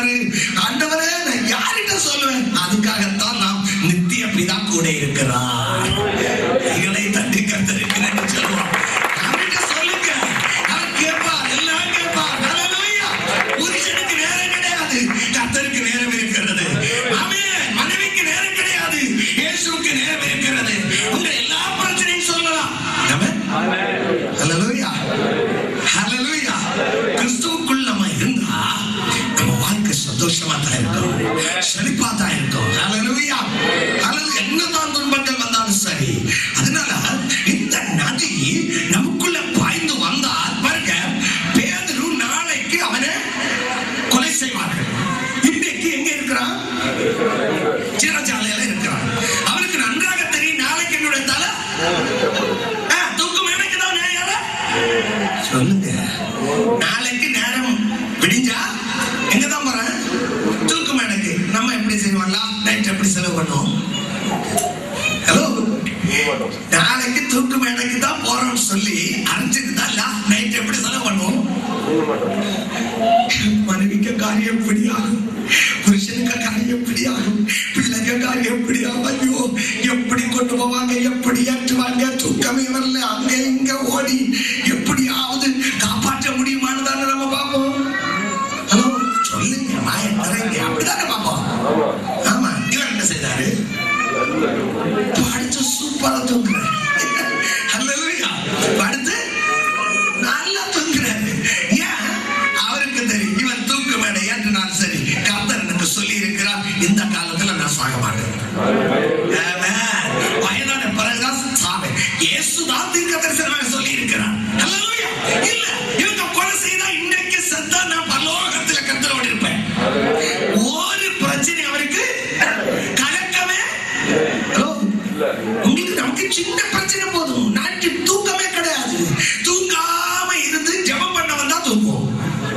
சொல்றாரு ஆண்டவரே நான் யார்கிட்ட சொல்லுவேன் அதுக்காகத்தான் நாம் நித்திய பிதா கூட இருக்கிறார் கைகளை தட்டி கத்திருக்கிறேன்னு சொல்லுவோம் அவர்கிட்ட சொல்லுங்க அவர் கேட்பார் எல்லாம் கேட்பார் ஹalleluya புருஷனுக்கு நேரம் கிடையாது கர்த்தருக்கு நேரம் இருக்கிறது ஆமென் மனைவிக்கு நேரம் கிடையாது இயேசுவுக்கு நேரம் இருக்கிறது உங்க எல்லா பிரச்சனையும் சொல்லலாம் ஆமென் ஹalleluya ஹalleluya கிறிஸ்துவுக்குள் நம்ம இருந்தா நம்ம வாழ்க்கை சந்தோஷமா தான் இருக்கும் செழிப்பா தான் இருக்கும் ஹalleluya ஹalleluya என்னதான் துன்பங்கள் வந்தாலும் சரி அதனால இந்த நதி நமக்குள்ள பாய்ந்து வந்தால் பாருங்க பேதுரு நாளைக்கு அவனை கொலை செய்வார்கள் இன்றைக்கு எங்க இருக்கிறான் சிறச்சாலையில இருக்கிறான் அவனுக்கு நன்றாக தெரியும் நாளைக்கு என்னுடைய தலை ஆ, தூக்கம் எனக்கு தான் நேரம் சொல்லுங்க நாளைக்கு நேரம் விடிஞ்சா எங்க தான் போறேன் தூக்கம் எனக்கு நம்ம எப்படி செய்வோம்ல நைட் எப்படி செலவு பண்ணுவோம் ஹலோ நாளைக்கு தூக்கு மேடைக்கு தான் போறோம்னு சொல்லி அறிஞ்சிட்டு தான் நைட் எப்படி செலவு பண்ணுவோம் மனைவிக்கு காரியம் எப்படியாகும் புருஷனுக்கு காரியம் எப்படியாகும் பிள்ளைங்க காரியம் எப்படியாகும் ஐயோ எப்படி கொண்டு போவாங்க எப்படி ஏற்றுவாங்க தூக்கமே வரல அங்க இங்க ஓடி எப்படியாவது காப்பாற்ற முடியுமான்னு தானே நம்ம பார்ப்போம் ஹலோ சொல்லுங்க வாய தரங்க அப்படிதானே பார்ப்போம் ஆமா இவர் என்ன செய்தாரு படிச்சு சூப்பரா தூங்குறாரு ஹalleluya படுத்து நல்லா தூங்குறாரு ஏன் அவருக்கு தெரியும் இவன் தூக்கு மேடை ஏற்றினாலும் சரி கர்த்தர் எனக்கு சொல்லி இருக்கிறார் இந்த காலத்துல நான் சாக மாட்டேன் Amen. வயதான பிறகுதான் சாவேன் இயேசுதான் தீர்க்க தரிசனமாக சொல்லி இருக்கிறார் ஹalleluya இல்ல இவங்க கொலை செய்தா இன்னைக்கு செத்தா நான் பரலோகத்துல கர்த்தரோடு இருப்பேன் ஒரு பிரச்சனை அவருக்கு கலக்கமே ஹலோ உங்களுக்கு நமக்கு சின்ன பிரச்சனை போதும் நாட்டு தூக்கமே கிடையாது தூங்காம இருந்து ஜெபம் பண்ண வந்தா தூங்குவோம்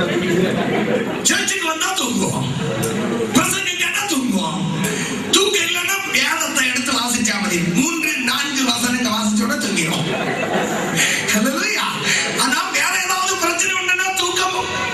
சர்ச்சுக்கு வந்தா தூங்குவோம் பிரசங்க கேட்டா தூங்குவோம் தூக்கம் இல்லைன்னா வேதத்தை எடுத்து வாசிச்சா மதி மூன்று நான்கு வசனங்க வாசிச்சோட தூங்கிடும் ஹalleluya ஆனா வேற ஏதாவது பிரச்சனை உண்டுன்னா தூக்கம்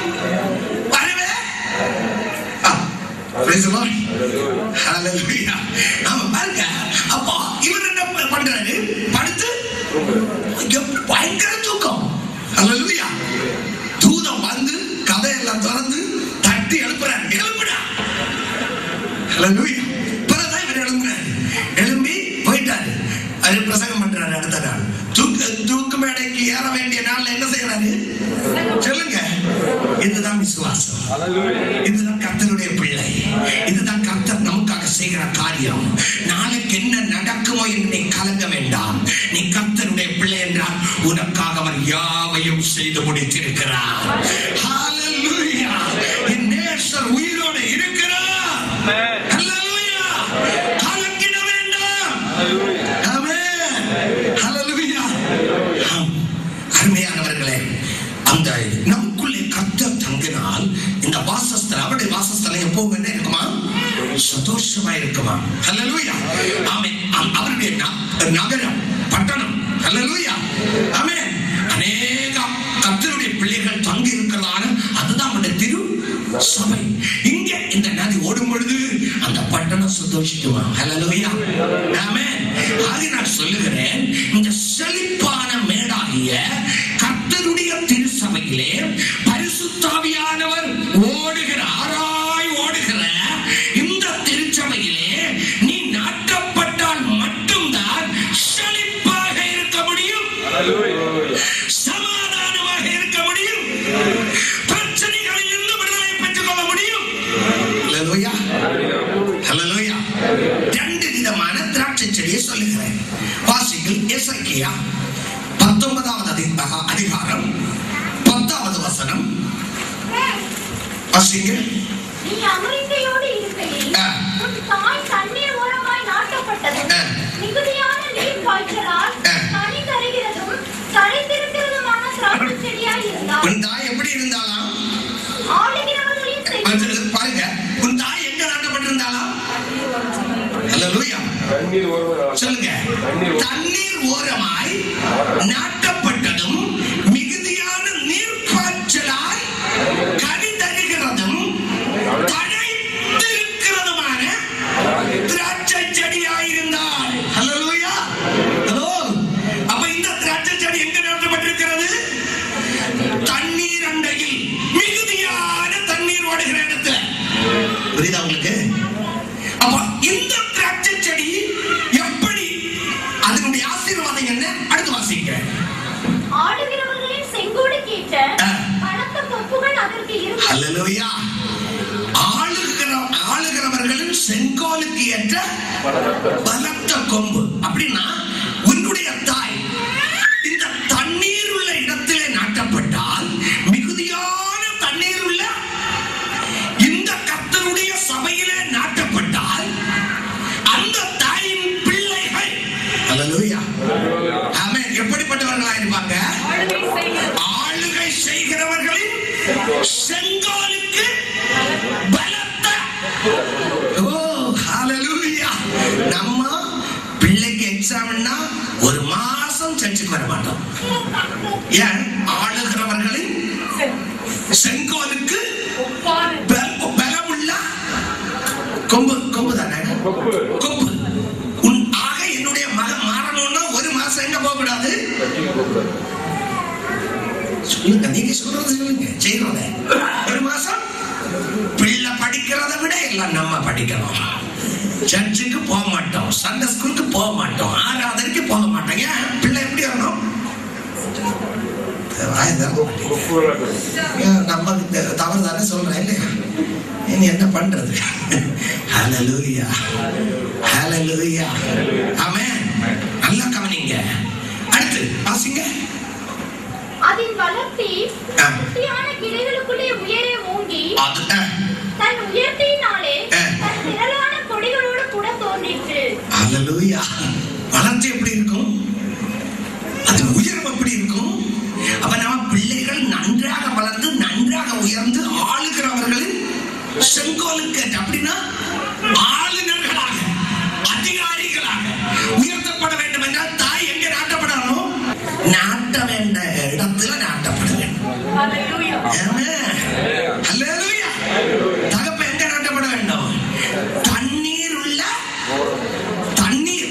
வரவே ஆ, praise the Lord. Hallelujah. நாம பாருங்க அப்போ இவர் என்ன ப- பண்றாரு படுத்து எப்~ பயங்கர தூக்கம் Hallelujah. தூதம் வந்து கதையெல்லாம் திறந்து தட்டி எழுப்புறாரு எழுப்புடா Hallelujah. பிறகுதான் இவர் எழும்புறாரு எழும்பி போயிட்டாரு அது பிரசங்கம் பண்றாரு அடுத்த நாள் தூக்கு தூக்கு மேடைக்கு ஏற வேண்டிய நாள்ல என்ன செய்யறாரு சொல்லுங்க இதுதான் விசுவாசம் இதுதான் கர்த்தருடைய பிள்ளை இதுதான் கர்த்தர் நமக்காக செய்கிற காரியம் நாளைக்கு என்ன நடக்குமோ என்று நீ கலங்க வேண்டாம் நீ கர்த்தருடைய பிள்ளை என்றால் உனக்காக அவர் யாவையும் செய்து முடித்திருக்கிறார் Hallelujah. என் நேசர் உயிரோடு இருக்கிறார் Hallelujah. கலங்கிட வேண்டாம் Amen. Hallelujah. ஆம். அருமையானவர்களே அந்த நமக்குள்ளே கர்த்தர் தங்கினால் இந்த வாசஸ்தலம் அவருடைய வாசஸ்தலம் எப்பவும் என்ன இருக்குமா சந்தோஷமா இருக்குமா ஹalleluya ஆமென் ஆம், அவருடைய ந- நகரம் பட்டணம் ஹalleluya ஆமென் அநேக கர்த்தருடைய பிள்ளைகள் தங்கி இருக்கிறதான அதுதான் அவருடைய திரு சபை இங்க இந்த நதி ஓடும் பொழுது அந்த பட்டணம் சந்தோஷிக்குமா ஹalleluya ஆமென் ஆக நான் சொல்லுகிறேன் இந்த செழிப்பான மேடாகிய கர்த்தருடைய திருச்சபையிலே பரிசுத்தாவியானவர் ஓடுகிற ஆராய் ஓடுகிற இந்த திருச்சபையிலே நீ நாட்டப்பட்டால் மட்டும்தான் செழிப்பாக இருக்க முடியும் சமாதானமாக இருக்க முடியும் பிரச்சனைகளில் இருந்து விடுதலை பெற்றுக் கொள்ள முடியும் Hallelujah. Hallelujah. ரெண்டு விதமான திராட்சை செடியை சொல்லுகிறேன் வாசிகள் எசக்கியா பத்தொன்பதாவது அதி- அதிகாரம் பத்தாவது வசனம் வாசிங்க நீ அமெரிக்கையோடு இருக்கையில் ஆ. உன் தாய் தண்ணீர் ஓரமாய் நாட்டப்பட்டதும் ஆ. மிகுதியான நீர் பாய்ச்சலால் ஆ. கனி தருகிறதும் தழைத்திருக்கிறதுமான திராட்சை செடியாய் இருந்தால் உன் தாய் எப்படி இருந்தாலாம் ஆளுகிறவர்களின் செவி கொஞ்சம் பாருங்க உன் தாய் எங்க நாட்டப்பட்டிருந்தாலாம் Hallelujah. தண்ணீர் ஒருவர் சொல்லுங்க தண்ணீர் தண்ணீர் ஓரமாய் நாட்டப்பட்டதும் மிகுதியான நீர்ப்பாய்ச்சலாய் கனி தருகிறதும் தழை புரியுதா உங்களுக்கு அப்ப இந்த திராட்சை செடி எப்படி அதனுடைய ஆசீர்வாதம் என்ன அடுத்து வாசிங்க ஆடுகிறவர்களின் செங்கோடு கேட்ட ஆ. பலத்த கொப்புகள் அதற்கு இருந்தது அல்லேலூயா ஆளுகிற ஆளுகிறவர்களின் செங்கோலுக்கு ஏற்ற பலத்த கொம்பு அப்படின்னா உன்னுடைய தாய் இந்த தண்ணீர் உள்ள இடத்திலே நாட்டப்பட்டால் மிகுதியான தண்ணீர் உள்ள இந்த கர்த்தருடைய சபையிலே நாட்டப்பட்டால் அந்த தாயின் பிள்ளைகள் அல்லேலூயா ஆமென் எப்படிப்பட்டவர்களா இருப்பாங்க ஆளுகை செய்கிறவர்களின் செங்கோலுக்கு பலத்த ஓ ஹalleluya நம்ம பிள்ளைக்கு எக்ஸாம்னா ஒரு மாசம் சர்ச்சுக்கு வர மாட்டோம் ஏன் ஆளுகிறவர்களின் செங்கோலுக்கு பல- பலமுள்ள கொம்பு கொம்பு தானே கொம்பு உன் ஆக என்னுடைய மகன் மாறணும்னா ஒரு மாசம் எங்க போக கூடாது சொல்லுங்க நீங்க சொல்றது சொல்லுங்க செய்யறத ஒரு மாசம் பிள்ளை படிக்கிறத விட எல்லாம் நம்ம படிக்கணும் சர்ச்சுக்கு போக மாட்டோம் சண்டே ஸ்கூலுக்கு போக மாட்டோம் ஆராதனைக்கு போக மாட்டோம் ஏன் பிள்ளை எப்படி வரணும் வாயை திறக்க மாட்டேங்குது. ஏன் நம்ம த- தவறு தானே சொல்றேன் இல்லையா இனி என்ன பண்றது ஹalleluya ஹalleluya ஆமென் நல்லா கவனிங்க அடுத்து வாசிங்க அதன் வளர்த்தி ஆ. குட்டியான கிளைகளுக்குள்ளே உயரே ஓங்கி அது அஹ், தன் உயர்த்தியினாலே ஆ. தன் திரளான கொடிகளோடு கூட தோன்றிற்று ஹalleluya வளர்ச்சி எப்படி இருக்கும் அது உயர்வு எப்படி இருக்கும் அப்ப நம்ம பிள்ளைகள் நன்றாக வளர்ந்து நன்றாக உயர்ந்து ஆளுகிறவர்களின் செங்கோலுக்கு அப்படின்னா ஆளுநர்களாக அதிகாரிகளாக உயர்த்தப்பட வேண்டும் என்றால் தாய் எங்க நாட்டப்படணும் நாட்ட வேண்ட இடத்துல நாட்டப்பட வேண்டும் ஆமென். ஹல்லேலூயா. தகப்பன் எங்க நாட்டப்பட வேண்டும் தண்ணீர் உள்ள தண்ணீர்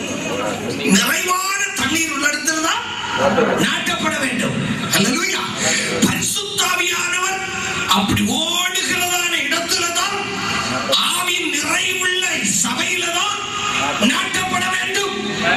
நிறைவான தண்ணீர் உள்ள இடத்துல தான் நாட்டப்பட வேண்டும் ஹல்லேலூயா. பரிசுத்தாவியானவர் அப்படி ஓடுகிறதான இடத்துல தான் ஆவின் நிறைவுள்ள சபையில தான் நாட்டப்பட வேண்டும்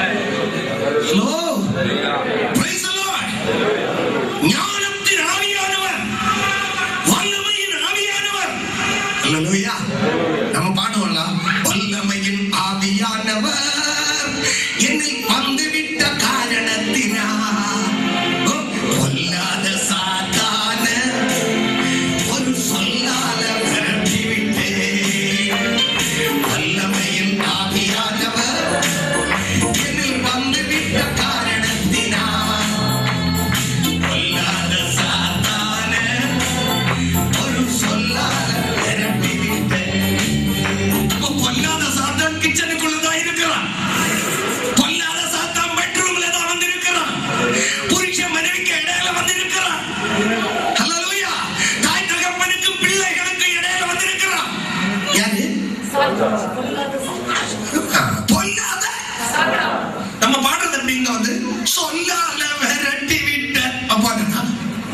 ஹலோ Praise the Lord. ஞானத்தின் ஆவியானவர் வல்லமையின் ஆவியானவர் அல்லேலூயா நம்ம பாடுவோம்ல வல்லமையின் ஆவியானவர் என்னில் வந்துவிட்ட காரணத்தினால் ஓ, பொல்லாத சாத்தான ஒரு சொல்லால விரட்டிவிட்டேன் வல்லமையின் ஆவியானவர் என்னில் வந்துவிட்ட காரணத்தினால் பொல்லாத சாத்தான ஒரு சொல்லால விரட்டிவிட்டேன். அப்ப பொல்லாத சாத்தான் கிச்சனுக்குள்ளதான் இருக்கிறான் பொல்லாத சாத்தான் பெட்ரூம்ல தான் வந்து இருக்கிறான் புருஷன் மனைவிக்கு இடையில வந்து இருக்கிறான் ஹalleluya தாய் தகப்பனுக்கு பிள்ளைகளுக்கு இடையில வந்து இருக்கிறான் யாரு ஆ, பொல்லாத நம்ம பாடுறது எப்படிங்க வந்து சொல்லால விரட்டி விட்ட அப்பாடா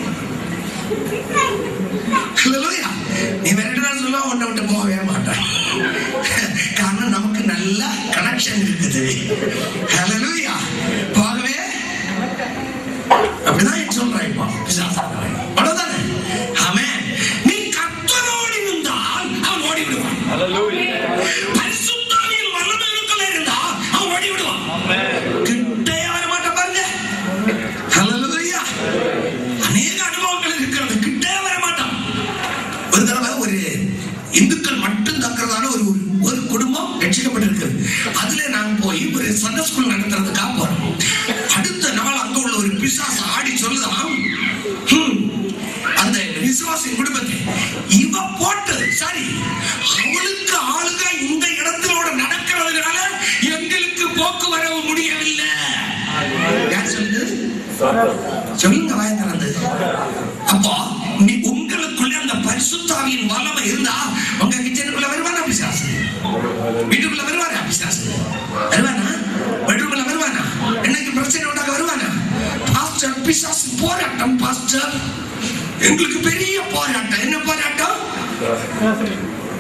ஹalleluya நீ விரட்டினா சொல்ல உன்னை விட்டு போகவே மாட்டேன் காரணம் நமக்கு நல்ல கனெக்ஷன் இருக்குது ஹalleluya போகவே அப்படிதான் சொல்றேன் இப்போ பிசாசானவன். அவ்வளவுதானே ஆமென் நீ கர்த்தரோடு இருந்தால் அவன் ஓடி விடுவான் பரிசுத்தாவியின் வல்லமைகளுக்குள்ள இருந்தால் அவன் ஓடி விடுவான் கிட்டே வர மாட்டான் பாருங்க ஹalleluya அநேக அனுபவங்கள் இருக்கிறது கிட்டே வர மாட்டான் ஒரு தடவை ஒரு இந்துக்கள் மட்டும் தங்குறதான ஒரு ஒரு குடும்பம் ரட்சிக்கப்பட்டிருக்கு அதுல நான் போய் ஒரு சண்டை ஸ்கூல் நடத்துறதுக்காக போறோம் அடுத்த நாள் அங்க உள்ள ஒரு பிசாசு ஆடி சொல்லுதான் "ஹம், அந்த விசுவாசின் குடும்பத்தை இவ போட்டது சரி அவளுக்கு ஆளுங்க இந்த இடத்திலோட நடக்கிறதுனால எங்களுக்கு போக்குவரவு முடியவில்லை யார் சொல்லுது சொல்லுங்க வாய திறந்து அப்போ நீ உங்களுக்குள்ள அந்த பரிசுத்தாவியின் வல்லமை இருந்தா உங்க கிச்சனுக்குள்ள வருவானா பிசாசு வீட்டுக்குள்ள வருவானா பிசாசு வருவானா பெட்ரூம்ல வருவானா என்னைக்கு பிரச்சனை உண்டாக வருவானா பாஸ்டர் பிசாசு போராட்டம் பாஸ்டர் எங்களுக்கு பெரிய போராட்டம் என்ன போராட்டம்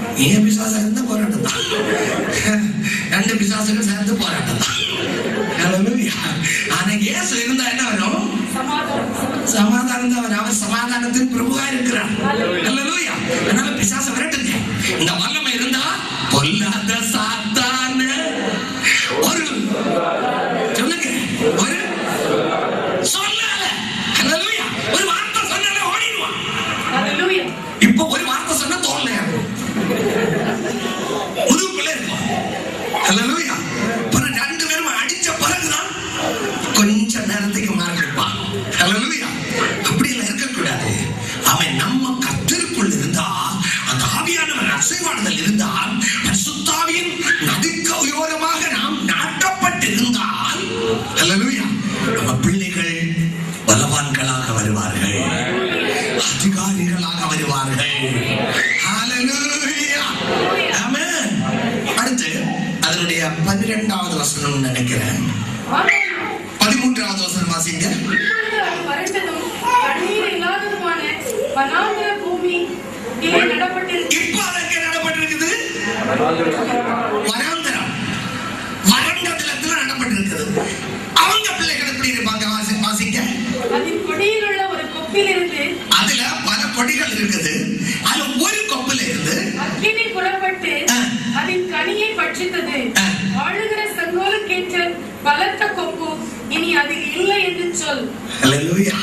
ஏன் பிசாசம் இருந்தா போராட்டம் தான் ரெண்டு பிசாசுகள் சேர்ந்து போராட்டம் தான் Hallelujah. ஆனா இயேசு இருந்தா என்ன வரும் சமாதானம் தான் வரும். அவர் சமாதானத்தின் பிரபுவா இருக்கிறார் Hallelujah. அதனால பிசாச விரட்டுங்க இந்த வல்லமை இருந்தா பொல்லாத சாத்தான ஒரு சொல்லுங்க ஒரு சொல்லால Hallelujah. ஒரு வார்த்தை சொன்னாலே ஓடிடுவான் இப்போ ஒரு வார்த்தை சொன்னா தோல்ல முதுகுக்குள்ள இருக்கும் Hallelujah. அப்புறம் ரெண்டு பேரும் அடிச்ச பிறகுதான் கொஞ்ச நேரத்துக்கு மாறிடுப்பான் Hallelujah. அப்படி எல்லாம் இருக்கக்கூடாது அவன் நம்ம கத்திற்குள் இருந்தா அந்த ஆவியானவன் அசைவாடுதல் இருந்தால் பரிசுத்தாவியின் நடுக்கயோரமாக நாம் நாட்டப்பட்டிருந்தால் Hallelujah. நம்ம பிள்ளைகள் பலவான்களாக வருவார்கள் அதிகாரிகளாக வருவார்கள் Hallelujah. Amen. அடுத்து அதனுடைய பன்னிரெண்டாவது வசனம் நினைக்கிறேன் பதிமூன்றாவது வசனம் வாசிங்க வறண்டதும் தண்ணீர் இல்லாததுமான வனாந்திர பூமி இதிலே நடப்பட்டிருக்கு இப்ப அது எங்க நடப்பட்டிருக்குது வனாந்தரம் வறண்ட நிலத்துல நடப்பட்டிருக்குது அவங்க பிள்ளைகள் எப்படி இருப்பாங்க வாசி- வாசிக்க அதன் கொடியில் உள்ள ஒரு கொப்பிலிருந்து அதுல பல கொடிகள் இருக்குது அதுல ஒரு கொப்புல இருந்து அக்கினி புறப்பட்டு ஆ. அதன் கனியை பட்சித்தது ஆ. ஆளுகிற செங்கோலுக்கேற்ற பலத்த கொப்பு இனி அது இல்லை என்று சொல் Hallelujah.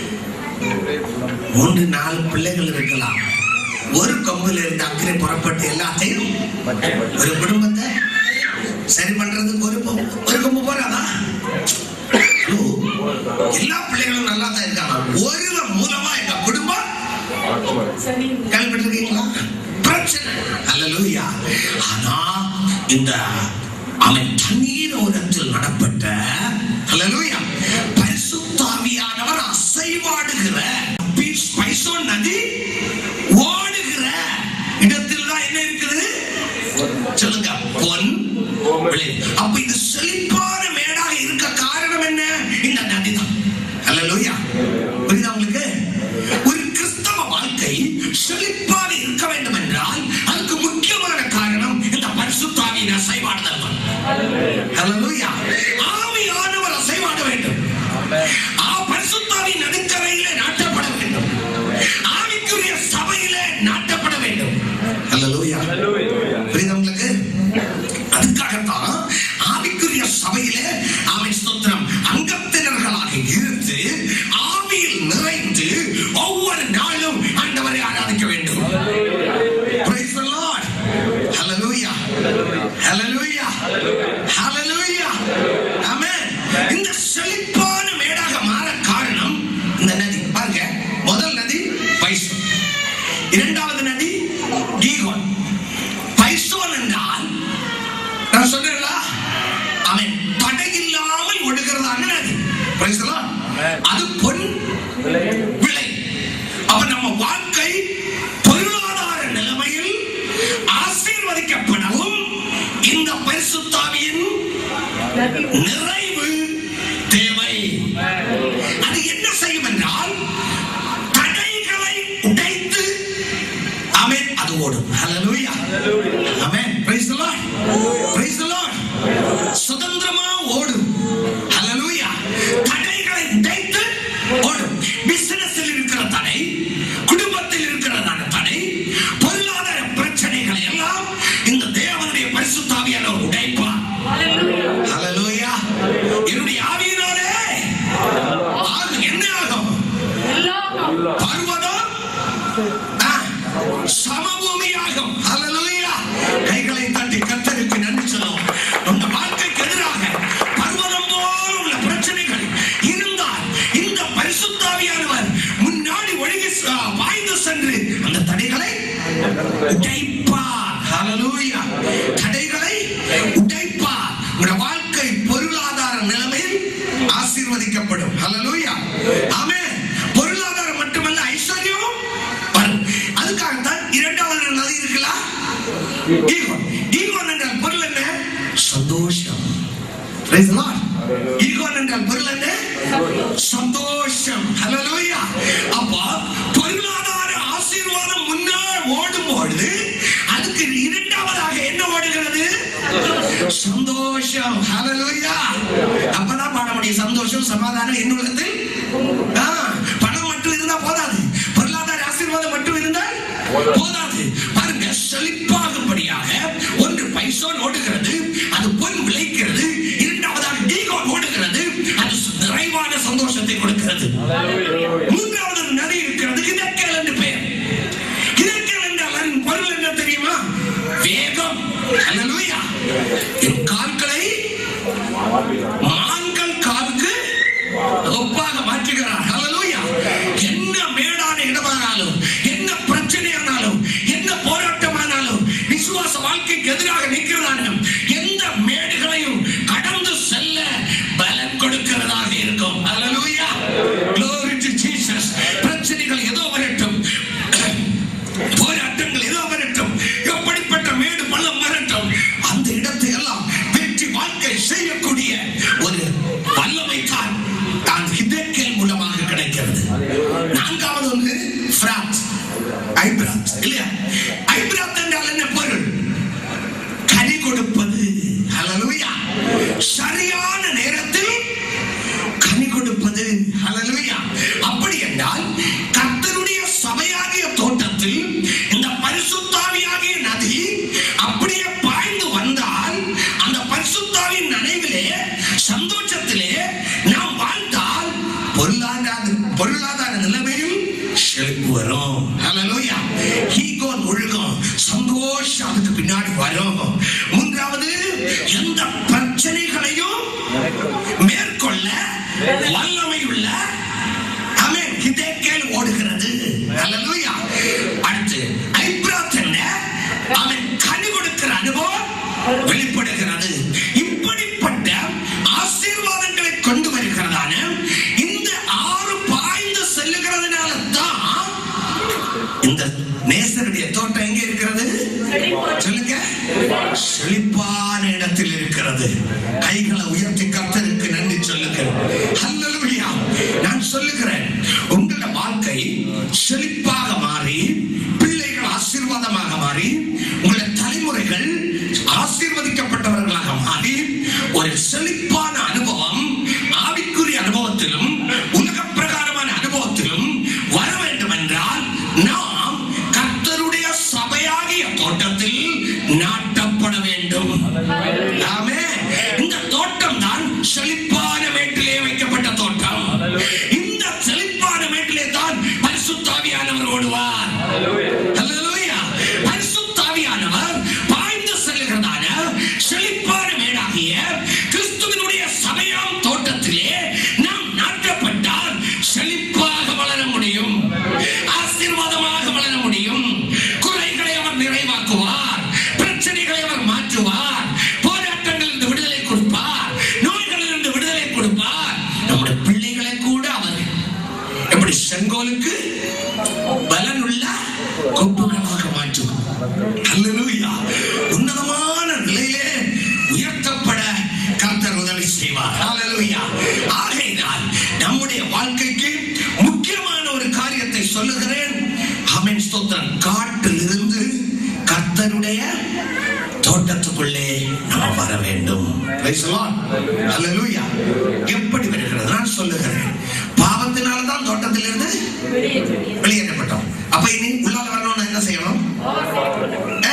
மூன்று நாலு பிள்ளைகள் இருக்கலாம் ஒரு கொம்புல இருந்து அக்கறை புறப்பட்டு எல்லாத்தையும் ஒரு குடும்பத்தை சரி பண்றதுக்கு ஒரு கொம்பு ஒரு கொம்பு போறாதா ஐயோ, எல்லா பிள்ளைகளும் நல்லா தான் இருக்காங்க ஒருவன் மூலமா எங்க குடும்பம் சரி கேள்விப்பட்டிருக்கீங்களா பிரச்சனை அல்லலூயா ஆனா இந்த அவன் தண்ணீர் ஓரத்தில் நடப்பட்ட அல்லலூயா பரிசுத்தாவியானவர் அசைவாடுகிற பீஸ் பைசோன் நதி ஓடுகிற இடத்தில் தான் என்ன இருக்குது சொல்லுங்க பொன் விளை. அப்ப இது செழிப்பான மேடாக இருக்க காரணம் என்ன இந்த நதி தான் அல்லலூயா புரியுதா உங்களுக்கு ஒரு கிறிஸ்தவ வாழ்க்கை செழிப்பாக இருக்க வேண்டும் என்றால் அதுக்கு முக்கியமான காரணம் இந்த பரிசுத்தாவியின் அசைவாடுதல் தான் அல்லேலூயா ஆவியானவர் அசைவாட வேண்டும் ஆ பரிசுத்தாவின் நடுக்கரையிலே நாட்டப்பட வேண்டும் ஆவிக்குரிய சபையிலே நாட்டப்பட வேண்டும் அல்லேலூயா புரியுதா உங்களுக்கு அதுக்காகத்தான் ஆவிக்குரிய சபையிலே ஆமை ஸ்தோத்திரம் அங்கத்தினர்களாக இருந்து ஆவியில் நிறைந்து ஒவ்வொரு நாளும் ஆண்டவரை ஆராதிக்க வேண்டும் Praise the Lord. Hallelujah. Hallelujah. Hallelujah. Amen. இந்த செழிப்பான மேடாக மாற காரணம் இந்த நதி பாருங்க முதல் நதி பைசோன் இரண்டாவது நதி கீகோன் பைசோன் என்றால் நான் சொன்னேன்ல அவன் தடையில்லாமல் ஒடுகிறதான நதி Praise the Lord. அது பொன் விலை அப்ப நம்ம வாழ்க்கை பொருளாதார நிலைமையில் ஆசீர்வதிக்கப்படவும் இந்த பரிசுத்தாவியின் நிறைவு தேவை அது என்ன செய்யும் என்றால் தடைகளை உடைத்து ஆமென் அது ஓடும் ஹalleluya ஆமென் praise the lord praise the lord சுதந்திரமா ஓடும் ஹalleluya தடைகளை உடைத்து ஓடும் பிசினஸில் இருக்கிற தடை குடும்பத்தில் இருக்கிறதான தடை பொருளாதார பிரச்சனைகளை எல்லாம் இந்த தேவனுடைய பரிசுத்தாவியான உடைப்பார் ஹalleluya என்னுடைய ஆவியினாலே ஆகும் என்ன ஆகும் எல்லாம் பர்வதம் ஆ, சமபூமியாகும் ஹalleluya கைகளை தட்டி கர்த்தருக்கு நன்றி சொல்லுவோம் உங்க வாழ்க்கைக்கு எதிராக பர்வதம் போல உள்ள பிரச்சனைகள் இருந்தால் இந்த பரிசுத்தாவியானவர் முன்னாடி ஒழுகி ச- பாய்ந்து சென்று அந்த தடைகளை உடைப்பார் ஹalleluya தடைகளை உடைப்பார் உங்க வாழ்க்கை பொருளாதார நிலைமையில் ஆசீர்வதிக்கப்படும் ஹalleluya ஆமென் பொருளாதாரம் மட்டுமல்ல ஐஸ்வர்யம் வரும் அதுக்காகத்தான் இரண்டாவது நதி இருக்குல்ல ஈகோன் ஈகோன் என்றால் பொருள் என்ன சந்தோஷம் Praise the Lord. ஈகோன் என்றால் பொருள் என்ன சந்தோஷம் ஹalleluya அப்போ பொருளாதார ஆசீர்வாதம் முன்னால் ஓடும் பொழுது அதுக்கு சந்தோஷம் ஹalleluya அப்பதான் பாட முடியும் சந்தோஷம் சமாதானம் என் உள்ளத்தில் ஆ, பணம் மட்டும் இருந்தா போதாது பொருளாதார ஆசீர்வாதம் மட்டும் இருந்தால் போதாது பாருங்க செழிப்பாகும்படியாக ஒன்று பைசோன் ஓடுகிறது அது பொன் விளைக்கிறது இரண்டாவதாக டீகோன் ஓடுகிறது அது நிறைவான சந்தோஷத்தை கொடுக்கிறது மூன்றாவது ஒரு நதி இருக்கிறது கிதக்கல் என்று பெயர் கிதக்கல் என்றால் அதன் பொருள் என்ன தெரியுமா வேகம் ஹalleluya என் கால்களை மான்கள் காலுக்கு ஒப்பாக மாற்றுகிறார் ஹalleluya என்ன மேடான இடமானாலும் என்ன பிரச்சனையானாலும் என்ன போராட்டமானாலும் விசுவாச வாழ்க்கைக்கு எதிராக நிற்கிறதான எந்த மேடுகளையும் கடந்து செல்ல பலன் கொடுக்கிறதாக இருக்கும் ஹalleluya glory to jesus பிரச்சனைகள் ஏதோ வரட்டும் போராட்டங்கள் ஏதோ வரட்டும் எப்படிப்பட்ட மேடு பள்ளம் வரட்டும் அந்த இடத்தை எல்லாம் வெற்றி வாழ்க்கை செய்யக்கூடிய ஒரு வல்லமை தான் தான் ஹிதக்கேல் மூலமாக கிடைக்கிறது நான்காவது ஒன்று பிராத் ஐப்ராத் இல்லையா ஐப்ராத் என்றால் என்ன பொருள் கனி கொடுப்பது ஹalleluya சரியான நேரத்தில் கனி கொடுப்பது ஹalleluya அப்படி என்றால் கர்த்தருடைய சபையாகிய தோட்டத்தில் இந்த பரிசுத்தாவியாகிய நதி அப்படியே பாய்ந்து வந்தால் அந்த பரிசுத்தாவின் நினைவிலே சந்தோஷத்திலே நாம் வாழ்ந்தால் பொருளாதார பொருளாதார நிலைமையும் செழிப்பு வரும் ஹalleluya ஈகோன் ஒழுகும் சந்தோஷம் அதுக்கு பின்னாடி வரும் மூன்றாவது எந்த பிரச்சனைகளையும் மேற்கொள்ள வல்லமை உள்ள ஆமென் ஹிதேக்கேல் ஓடுகிறது ஹalleluya அடுத்து ஐப்ராத் என்ன அவன் கனி கொடுக்கிற அனுபவம் வெளிப்படுகிறது இப்படிப்பட்ட ஆசீர்வாதங்களை கொண்டு வருகிறதான இந்த ஆறு பாய்ந்து செல்லுகிறதுனால தான் இந்த நேசருடைய தோட்டம் எங்க இருக்கிறது சொல்லுங்க செழிப்பான இடத்தில் இருக்கிறது கைகளை உயர்த்தி கர்த்தருக்கு நன்றி சொல்லுங்கள் ஹல்லேலூயா நான் சொல்லுகிறேன் உங்களோட வாழ்க்கை செழிப்பாக மாறி பிள்ளைகள் ஆசீர்வாதமாக மாறி உங்களுடைய தலைமுறைகள் ஆசீர்வதிக்கப்பட்டவர்களாக மாறி ஒரு செழிப்பான அனுபவம் ஆவிக்குரிய அனுபவத்திலும் உலக பிரகாரமான அனுபவத்திலும் வர வேண்டும் என்றால் நாம் கர்த்தருடைய சபையாகிய தோட்டத்தில் நாட்டப்பட வேண்டும் ஆமே இந்த தோட்டம் தான் செழிப்பான மேட்டிலே வைக்கப்பட்ட தோட்டம் இந்த செழிப்பான மேட்டிலே தான் பரிசுத்தாவியானவர் ஓடுவார் ஹல்லேலூயா பரிசுத்தாவியானவர் பாய்ந்து செல்லுகிறதான செழிப்பான மேடாகிய கிறிஸ்துவினுடைய சபையாம் தோட்டத்திலே நாம் நாட்டப்பட்டால் செழிப்பாக வளர முடியும் ஆசீர்வாதமாக வளர முடியும் குறைகளை அவர் நிறைவாக்குவார் பிரச்சனைகளை அவர் மாற்றுவார் போராட்டங்களிலிருந்து விடுதலை கொடுப்பார் நோய்களிலிருந்து விடுதலை கொடுப்பார் நம்முடைய பிள்ளைகளை கூட அவர் எப்படி செங்கோலுக்கு பலனுள்ள கொப்புகளாக மாற்றும் அல்லேலூயா உன்னதமான நிலையிலே உயர்த்தப்பட கர்த்தர் உதவி செய்வார் அல்லேலூயா ஆகையினால் நம்முடைய வாழ்க்கைக்கு முக்கியமான ஒரு காரியத்தை சொல்லுகிறேன் ஆமென் ஸ்தோத்திரம் காட்டிலிருந்து கர்த்தருடைய தோட்டத்துக்குள்ளே நாம் வர வேண்டும் Praise the Lord. Hallelujah. எப்படி வருகிறது நான் சொல்லுகிறேன் பாவத்தினால தான் தோட்டத்திலிருந்து வெளியேற்றப்பட்டோம் அப்ப இனி உள்ளால வரணும்னா என்ன செய்யணும் ஏ,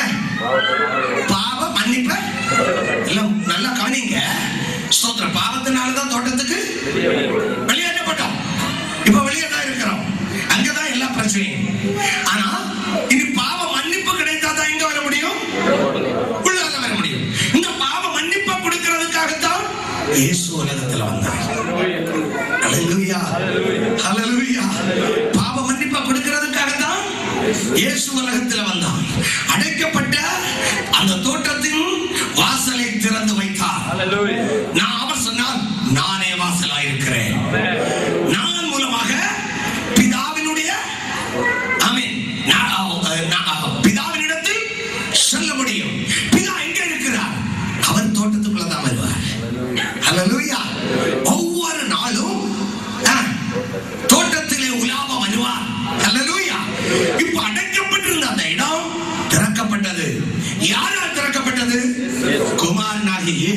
பாவ மன்னிப்ப எல்லாம் நல்லா கவனிங்க ஸ்தோத்திரம் பாவத்தினால தான் தோட்டத்துக்கு வெளியேற்றப்பட்டோம் இப்ப வெளியே தான் இருக்கிறோம் அங்கதான் எல்லா பிரச்சனையும் ஆனா இனி பாவ மன்னிப்பு கிடைத்தா தான் எங்க வர முடியும் உள்ளால வர முடியும் இந்த பாவ மன்னிப்பை கொடுக்கிறதுக்காகத்தான் இயேசு உலகத்துல வந்தார் ஹalleluya ஹalleluya பாவ மன்னிப்பை கொடுக்கிறதுக்காக தான் இயேசு உலகத்துல வந்தார் அடைக்கப்பட்ட அந்த தோட்டத்தின் வாசலை திறந்து வைத்தார் நான் அவர் சொன்னார் நானே வாசலாயிருக்கிறேன் நான் மூலமாக பிதாவினுடைய ஆமென் நான், அஹ், நான், அஹ், பிதாவினிடத்தில் செல்ல முடியும் பிதா எங்க இருக்கிறார் அவர் தோட்டத்துக்குள்ள தான் வருவார் ஹalleluya ஒவ்வொரு நாளும் அஹ், தோட்டத்திலே உலாவ வருவார் ஹalleluya இப்ப அடைக்கப்பட்டிருந்த அந்த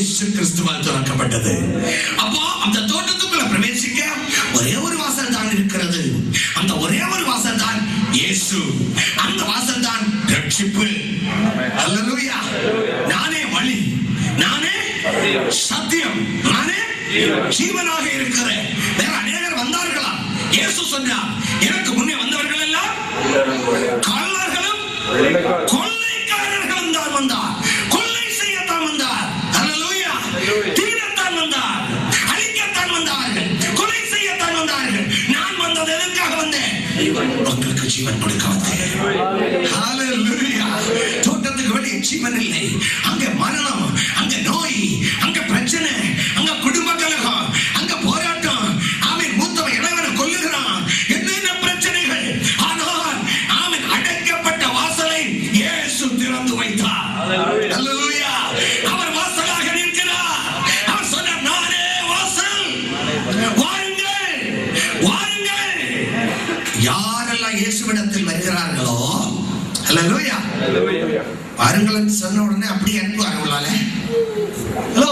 இயேசு கிறிஸ்துவால் திறக்கப்பட்டது அப்போ அந்த தோட்டத்துக்குள்ள பிரவேசிக்க ஒரே ஒரு வாசல் தான் இருக்கிறது அந்த ஒரே ஒரு வாசல் தான் இயேசு அந்த வாசல் தான் ரட்சிப்பு அல்லேலூயா நானே வழி நானே சத்தியம் நானே ஜீவனாக இருக்கிறேன் வேற அநேகர் வந்தார்களா இயேசு சொன்னார் எனக்கு முன்னே வந்தவர்கள் எல்லாம் கள்ளர்களும் கொள்ளைக்காரர்களும் தான் வந்தார் கொள்ளை செய்யத்தான் வந்தார் அல்லேலூயா திருடத்தான் வந்தார் அழிக்கத்தான் வந்தார்கள் கொலை செய்யத்தான் வந்தார்கள் நான் வந்தது எதற்காக வந்தேன் உங்களுக்கு ஜீவன் கொடுக்க வந்தேன் ஹalleluya தோட்டத்துக்கு வெளியே ஜீவன் இல்லை அங்க மரணம் அங்க நோய் அங்க பிரச்சனை அங்க குடும்ப கலகம் அங்க போராட்டம் ஆமென் மூத்தவன் இளைவனை கொல்லுகிறான் என்னென்ன பிரச்சனைகள் ஆனால் ஆமென் அடைக்கப்பட்ட வாசலை இயேசு திறந்து வைத்தார் ஹalleluya அவர் வாசலாக நிற்கிறார் அவர் சொன்னார் நானே வாசல் வாருங்கள் வாருங்கள் யாரெல்லாம் இயேசுவிடத்தில் வருகிறார்களோ ஹalleluya வாருங்கள் என்று சொன்ன உடனே அப்படியே அனுப்புவார் உள்ளால ஹலோ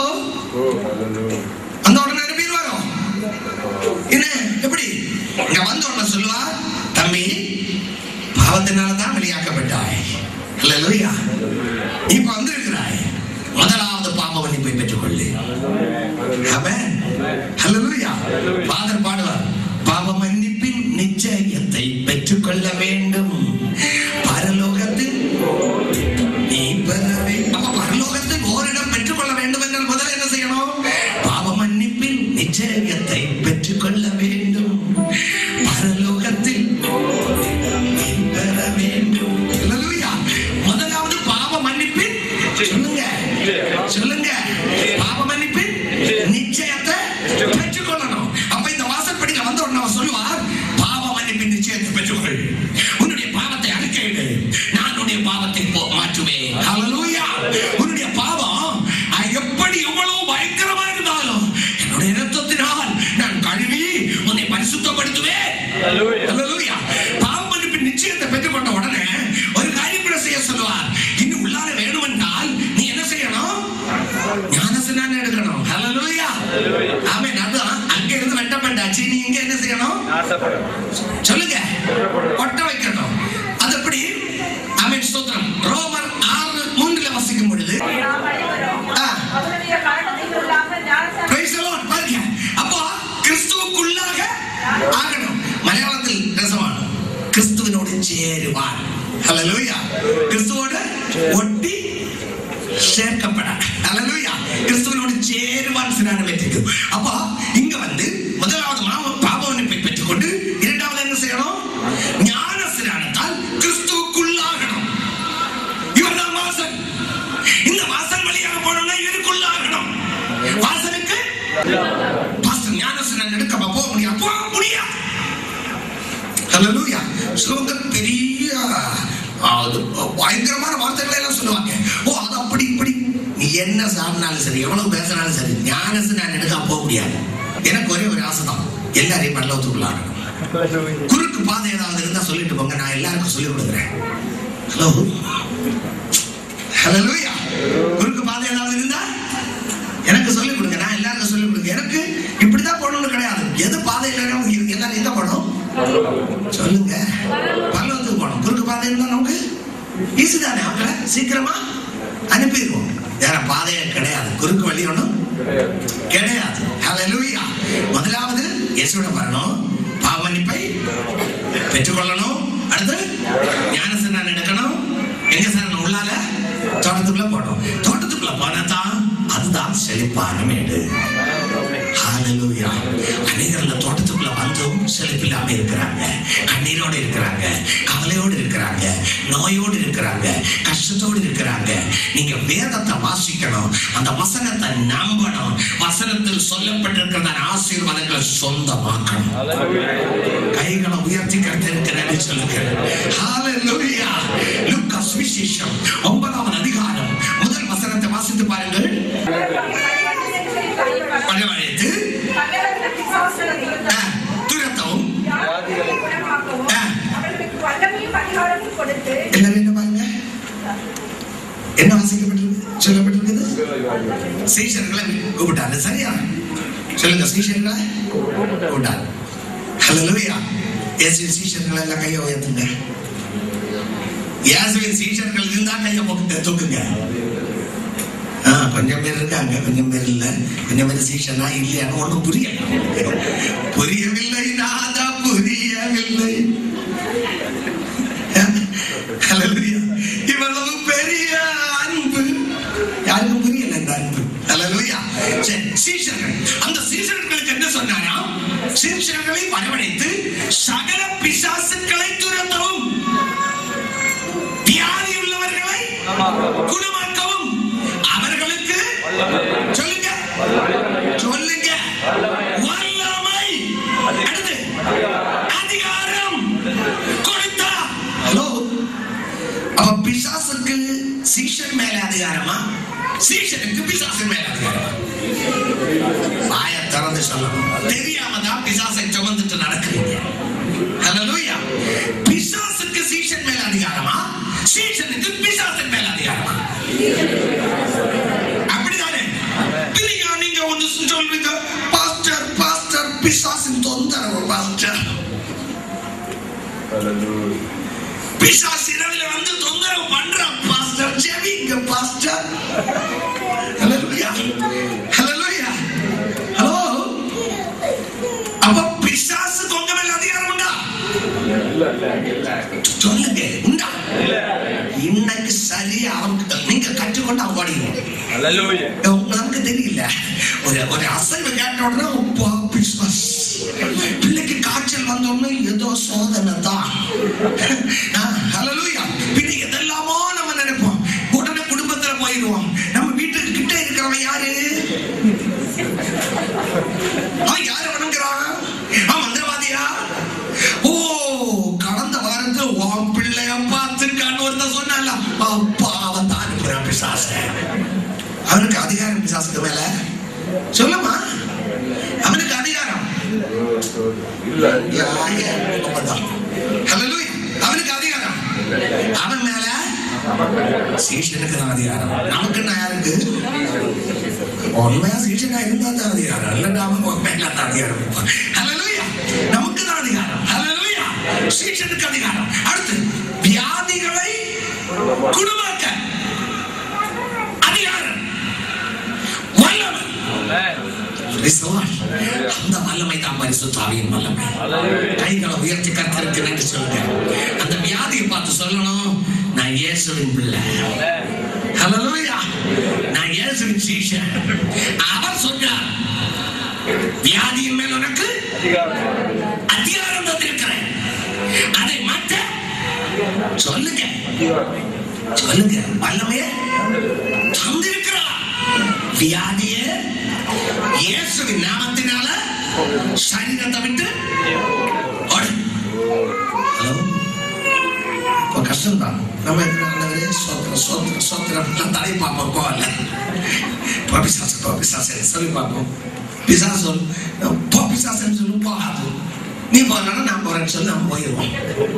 அந்த உடனே அனுப்பிடுவாரோ என்ன எப்படி இங்க வந்த உடனே சொல்லுவா தம்பி பாவத்தினால தான் வெளியாக்கப்பட்டாய் ஹalleluya இப்ப வந்திருக்கிறாய் முதலாவது பாவ மன்னிப்பை பெற்றுக்கொள்ளு ஆமென் ஹalleluya ஃபாதர் பாடுவார் பாவ மன்னிப்பின் நிச்சயத்தை பெற்றுக்கொள்ள வேண்டும் பரலோகத்தில் நீ பெறவே அப்ப பரலோகத்தில் ஓரிடம் பெற்றுக்கொள்ள வேண்டும் என்றால் முதல்ல என்ன செய்யணும் பாவ மன்னிப்பின் நிச்சயத்தை பெற்றுக்கொள்ள வேண்டும் பரலோகத்தில் நீ பெற வேண்டும் ஹalleluya முதலாவது பாவ மன்னிப்பின் சொல்லுங்க சொல்லுங்க பாவ மன்னிப்பின் நிச்சயத்தை பெற்றுக்கொள்ளணும் அப்ப இந்த வாசற்படியில வந்த உடனே அவர் சொல்லுவார் பாவ மன்னிப்பின் நிச்சயத்தை பெற்றுக்கொள் உன்னுடைய பாவத்தை அழிக்கையிடு நான் உன்னுடைய பாவத்தை போ- மாற்றுவேன் ஹalleluya உன்னுடைய பாவம் அஹ், எப்படி எவ்வளவு பயங்கரமா இருந்தாலும் என்னுடைய இரத்தத்தினால் நான் கழுவி உன்னை பரிசுத்தப்படுத்துவேன் ஹalleluya பாவ மன்னிப்பின் நிச்சயத்தை பெற்றுக்கொண்ட உடனே ஒரு காரியம் கூட செய்ய சொல்லுவார் இன்னும் உள்ளார வேணுமென்றால் நீ என்ன செய்யணும் ஞானஸ்நானம் எடுக்கணும் ஹalleluya ஆமென் அதான் அங்க இருந்து வெட்டப்பட்டாச்சு நீ இங்க என்ன செய்யணும் சொல்லுங்க ஒட்ட வைக்கணும் அது எப்படி ஆமென் ஸ்தோத்திரம் ரோமர் ஆறு மூன்றுல வசிக்கும் பொழுது ஆ, praise the Lord. பாருங்க அப்போ கிறிஸ்துவுக்குள்ளாக ஆகணும் மலையாளத்தில் ரசமான கிறிஸ்துவினோடு சேருவான் ஹalleluya கிறிஸ்துவோடு ஒட்டி சேர்க்கப்பட ஹalleluya கிறிஸ்துவினோடு சேருவான் சிறான வெற்றிக்கு அப்போ இங்க வந்து முதலாவது மாவ பாவமன்னிப்பை பெற்றுக்கொண்டு இரண்டாவது என்ன செய்யணும் ஞான சிறானத்தால் கிறிஸ்துவுக்குள்ளாகணும் இவர்தான் வாசல் இந்த வாசல் வழியாக போனோம்னா இதுக்குள்ளாகணும் வாசலுக்கு பாஸ்டர் ஞானசனன் எடுக்க போக முடியாது போக முடியாது ஹalleluya சிலவங்க பெரிய ஆ, அது பயங்கரமான வார்த்தைகளை எல்லாம் சொல்லுவாங்க ஓ அது அப்படி இப்படி நீ என்ன சாப்பினாலும் சரி எவ்வளவு பேசினாலும் சரி ஞானசனன் எடுக்க போக முடியாது எனக்கு ஒரே ஒரு ஆசை தான் எல்லாரையும் பரலவத்துக்குள்ளாகணும் குறுக்கு பாதை ஏதாவது இருந்தா சொல்லிட்டு போங்க நான் எல்லாருக்கும் சொல்லி கொடுக்குறேன் ஹலோ ஹalleluya குறுக்கு பாதை ஏதாவது இருந்தா எனக்கு சொல்லி கொடுங்க நான் எல்லாருக்கும் சொல்லி கொடுங்க எனக்கு இப்படிதான் போகணும்னு கிடையாது எது பாதை இல்லைன்னா எல்லாரும் எங்க போகணும் சொல்லுங்க பல்லவத்துக்கு போகணும் குறுக்கு பாதை இருந்தா நமக்கு ஈஸி தானே அவங்கள சீக்கிரமா அனுப்பிடுவோம் வேற பாதையே கிடையாது குறுக்கு வழி ஒண்ணும் கிடையாது ஹalleluya முதலாவது இயேசுவிட வரணும் பாவ மன்னிப்பை பெற்றுக்கொள்ளணும் அடுத்து ஞானசனான் எடுக்கணும் எங்க சார் உள்ளால தோட்டத்துக்குள்ள போகணும் தோட்டத்துக்குள்ள போனா தான் அதுதான் செழிப்பான மேடு ஹalleluya அநேகர்ல தோட்டத்துக்குள்ள வந்தும் செழிப்பில்லாம இருக்கிறாங்க கண்ணீரோடு இருக்கிறாங்க கவலையோடு இருக்கிறாங்க நோயோடு இருக்கிறாங்க கஷ்டத்தோடு இருக்கிறாங்க நீங்க வேதத்தை வாசிக்கணும் அந்த வசனத்தை நம்பணும் வசனத்தில் சொல்லப்பட்டிருக்கிற ஆசீர்வாதங்களை சொந்தமாக்கணும் கைகளை உயர்த்தி கருத்திருக்கிறேன் சொல்லுங்க ஹalleluya லூக்காஸ் விசேஷம் ஒன்பதாவது அதிகாரம் முதல் வசனத்தை வாசித்து பாருங்கள் பழவழைத்து துரத்தவும் எல்லாரும் என்ன பாருங்க என்ன வாசிக்கப்பட்டிருக்கு சொல்லப்பட்டிருக்குது சீஷர்களை கூப்பிட்டாரு சரியா சொல்லுங்க சீஷர்களை கூப்பிட்டாரு ஹalleluya இயேசுவின் சீஷர்கள் எல்லாம் கையை உயர்த்துங்க இயேசுவின் சீஷர்கள் இருந்தா கையை போட்டு தூக்குங்க ஆ, கொஞ்சம் பேர் இருக்காங்க கொஞ்சம் பேர் இல்ல கொஞ்சம் பேர் சீஷனா இல்லையான்னு ஒண்ணும் புரியல புரியவில்லை நாதா புரியவில்லை ஹalleluya இவ்வளவு பெரிய அன்பு யாருக்கும் புரியல இந்த அன்பு ஹalleluya சரி சீஷர்கள் அந்த சீஷர்களுக்கு என்ன சொன்னாரா சீஷர்களை வரவழைத்து சகல பிசாசுக்களை துரத்தவும் வியாதி உள்ளவர்களை குணமாக்கவும் அவர்களுக்கு சொல்லுங்க சொல்லுங்க வல்லமை அடுத்து அதிகாரம் கொடுத்தா ஹலோ அப்ப பிசாசுக்கு சீஷன் மேல அதிகாரமா சீஷனுக்கு பிசாசு மேல அதிகாரமா வாய திறந்து சொல்லணும் தெரியாம தான் பிசாசை சுமந்துட்டு நடக்கிறீங்க ஹalleluya பிசாசுக்கு சீஷன் மேல அதிகாரமா சீஷனுக்கு பிசாசன் மேல அதிகாரமா அப்படிதானே இல்லையா நீங்க ஒண்ணு சொல்வீங்க பாஸ்டர் பாஸ்டர் பிசாசின் தொந்தரவு பாஸ்டர் பிசாசு இரவில வந்து தொந்தரவு பண்ற பாஸ்டர் ஜெபிங்க பாஸ்டர் ஹalleluya ஹalleluya ஹலோ அப்ப பிசாசு தொங்க மேல அதிகாரம் உண்டா சொல்லுங்க உண்டா இன்னைக்கு சரியா அவங்க நீங்க கற்றுக்கொண்டு அவங்க ஓடிடுவோம் நமக்கு தெரியல ஒரு ஒரு அசைவு கேட்ட உடனே அப்பா பிசாஸ் பிள்ளைக்கு காய்ச்சல் வந்த உடனே ஏதோ சோதனை தான் ஹalleluya பின்ன எதெல்லாமோ நம்ம நினைப்போம் உடனே குடும்பத்துல போயிடுவோம் நம்ம வீட்டுக்கு கிட்ட இருக்கிறவன் யாரு அவன் யாரு வணங்குறான் அவன் மந்திரவாதியா ஓ கடந்த வாரத்துல உன் பிள்ளைய பார்த்துருக்கான்னு ஒருத்தன் சொன்னான்ல அப்பா அவன் தான் அனுப்புறான் பிசாச அவனுக்கு அதிகாரம் பிசாசுக்கு மேல சொல்லுமா அவனுக்கு அதிகாரம் Hallelujah. அவனுக்கு அதிகாரம் அவன் மேல சீஷனுக்கு தான் அதிகாரம் நமக்கு நான் யாருக்கு உண்மையா சீஷனா இருந்தா தான் அதிகாரம் இல்லைன்னா அவன் உன் மேல தான் அதிகாரம் இருப்பான். Hallelujah. நமக்கு தான் அதிகாரம் Hallelujah. சீஷனுக்கு அதிகாரம் அடுத்து வியாதிகளை குணமாக்க அதிகாரம் வல்லமை Praise the Lord. அந்த வல்லமை தான் பரிசுத்தாவியின் வல்லமை கைகளை உயர்த்தி கத்திருக்கு நன்றி சொல்லுங்க அந்த வியாதியை பார்த்து சொல்லணும் நான் இயேசுவின் பிள்ளை ஹalleluya நான் இயேசுவின் சீஷன் அவர் சொன்னார் வியாதியின் மேல் உனக்கு அதிகாரம் தந்திருக்கிறேன் அதை மாற்ற சொல்லுங்க சொல்லுங்க வல்லமைய தந்திருக்கிறார் வியாதிய இயேசுவின் நாமத்தினால சரீரத்தை விட்டு ஓடு ஹலோ இப்போ கஷ்டம்தான் நம்ம எத்தனை ஆண்டவரே சோத்திரம் சோத்திரம் சோத்திரம் எல்லாம் தலை பார்ப்போம் போகல போ பிசாசு போ பிசாசு சொல்லி பார்ப்போம் பிசாசு சொல் போ பிசாசுன்னு சொல்லி போகாது நீ போனா நான் போறேன்னு சொல்லி நம்ம போயிடுவோம்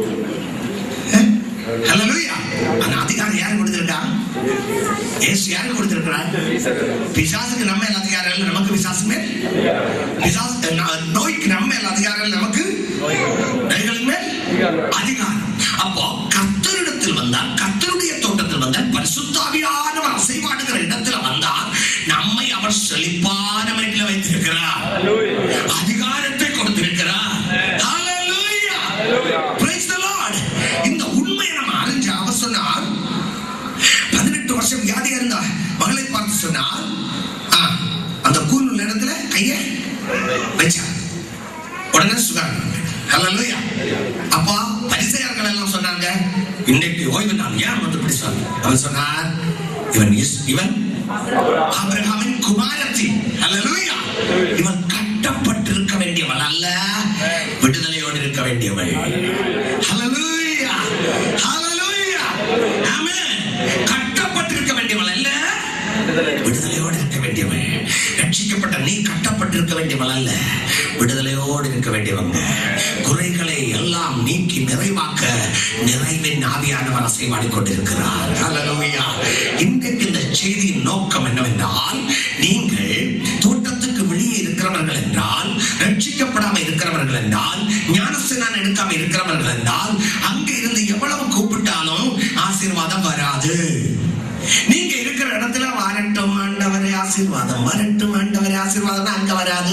ஹalleluya அந்த அதிகாரம் யார் கொடுத்திருக்கா இயேசு யாருக்கு கொடுத்திருக்கிறார் பிசாசுக்கு நம்ம மேல் அதிகாரம் இல்லை நமக்கு பிசாசு மேல் பிசாசு நா- நோய்க்கு நம்ம மேல் அதிகாரம் இல்லை நமக்கு நோய்களின் மேல் அதிகாரம் அப்போ கர்த்தரிடத்தில் வந்தால் கர்த்தருடைய தோட்டத்தில் வந்தால் பரிசுத்தாவியானவர் அசைவாடுகிற இடத்துல வந்தால் நம்மை அவர் செழிப்பான வீட்டில் வைத்திருக்கிறார் அதிகாரத்தை கொடுத்திருக்கிறார் Hallelujah. Praise the Lord. இந்த உண்மையை நம்ம அறிஞ்சு அவர் சொன்னார் பதினெட்டு வருஷம் வியாதியா இருந்தா மகளை பார்த்து சொன்னார் ஆ, அந்த கூல் உள்ள இடத்துல கைய வச்சார் உடனே சுகாரம் ஹalleluya அப்பா பரிசேயர்கள் எல்லாம் சொன்னாங்க இன்னைக்கு ஓய்வு நாள் ஏன் வந்து இப்படி சொன்னார் அவர் சொன்னார் இவன் இஸ்- இவன் ஆபிரகாமின் குமாரத்தி ஹalleluya இவன் கட்டப்பட்டிருக்க வேண்டியவள் அல்ல விடுதலையோடு இருக்க வேண்டியவள் ஹalleluya ஹalleluya ஆமென் கட்டப்பட்டிருக்க வேண்டியவள் அல்ல விடுதலையோடு இருக்க வேண்டியவள் ரட்சிக்கப்பட்ட நீ கட்டப்பட்டிருக்க வேண்டியவள் அல்ல விடுதலையோடு இருக்க வேண்டியவங்க குறைகளை எல்லாம் நீக்கி நிறைவாக்க நிறைவின் ஆவியானவர் அசைவாடி கொண்டிருக்கிறார் ஹalleluya இன்றைக்கு இந்த செய்தியின் நோக்கம் என்னவென்றால் நீங்கள் தோட்டத்துக்கு வெளியே இருக்கிறவர்கள் என்றால் ரட்சிக்கப்படாம இருக்கிறவர்கள் என்றால் ஞானஸ்நானம் எடுக்காம இருக்கிறவர்கள் என்றால் அங்க இருந்து எவ்வளவு கூப்பிட்டாலும் ஆசீர்வாதம் வராது நீங்க இருக்கிற இடத்துல வரட்டும் ஆண்டவரே ஆசீர்வாதம் வரட்டும் ஆண்டவரே ஆசீர்வாதம் அங்க வராது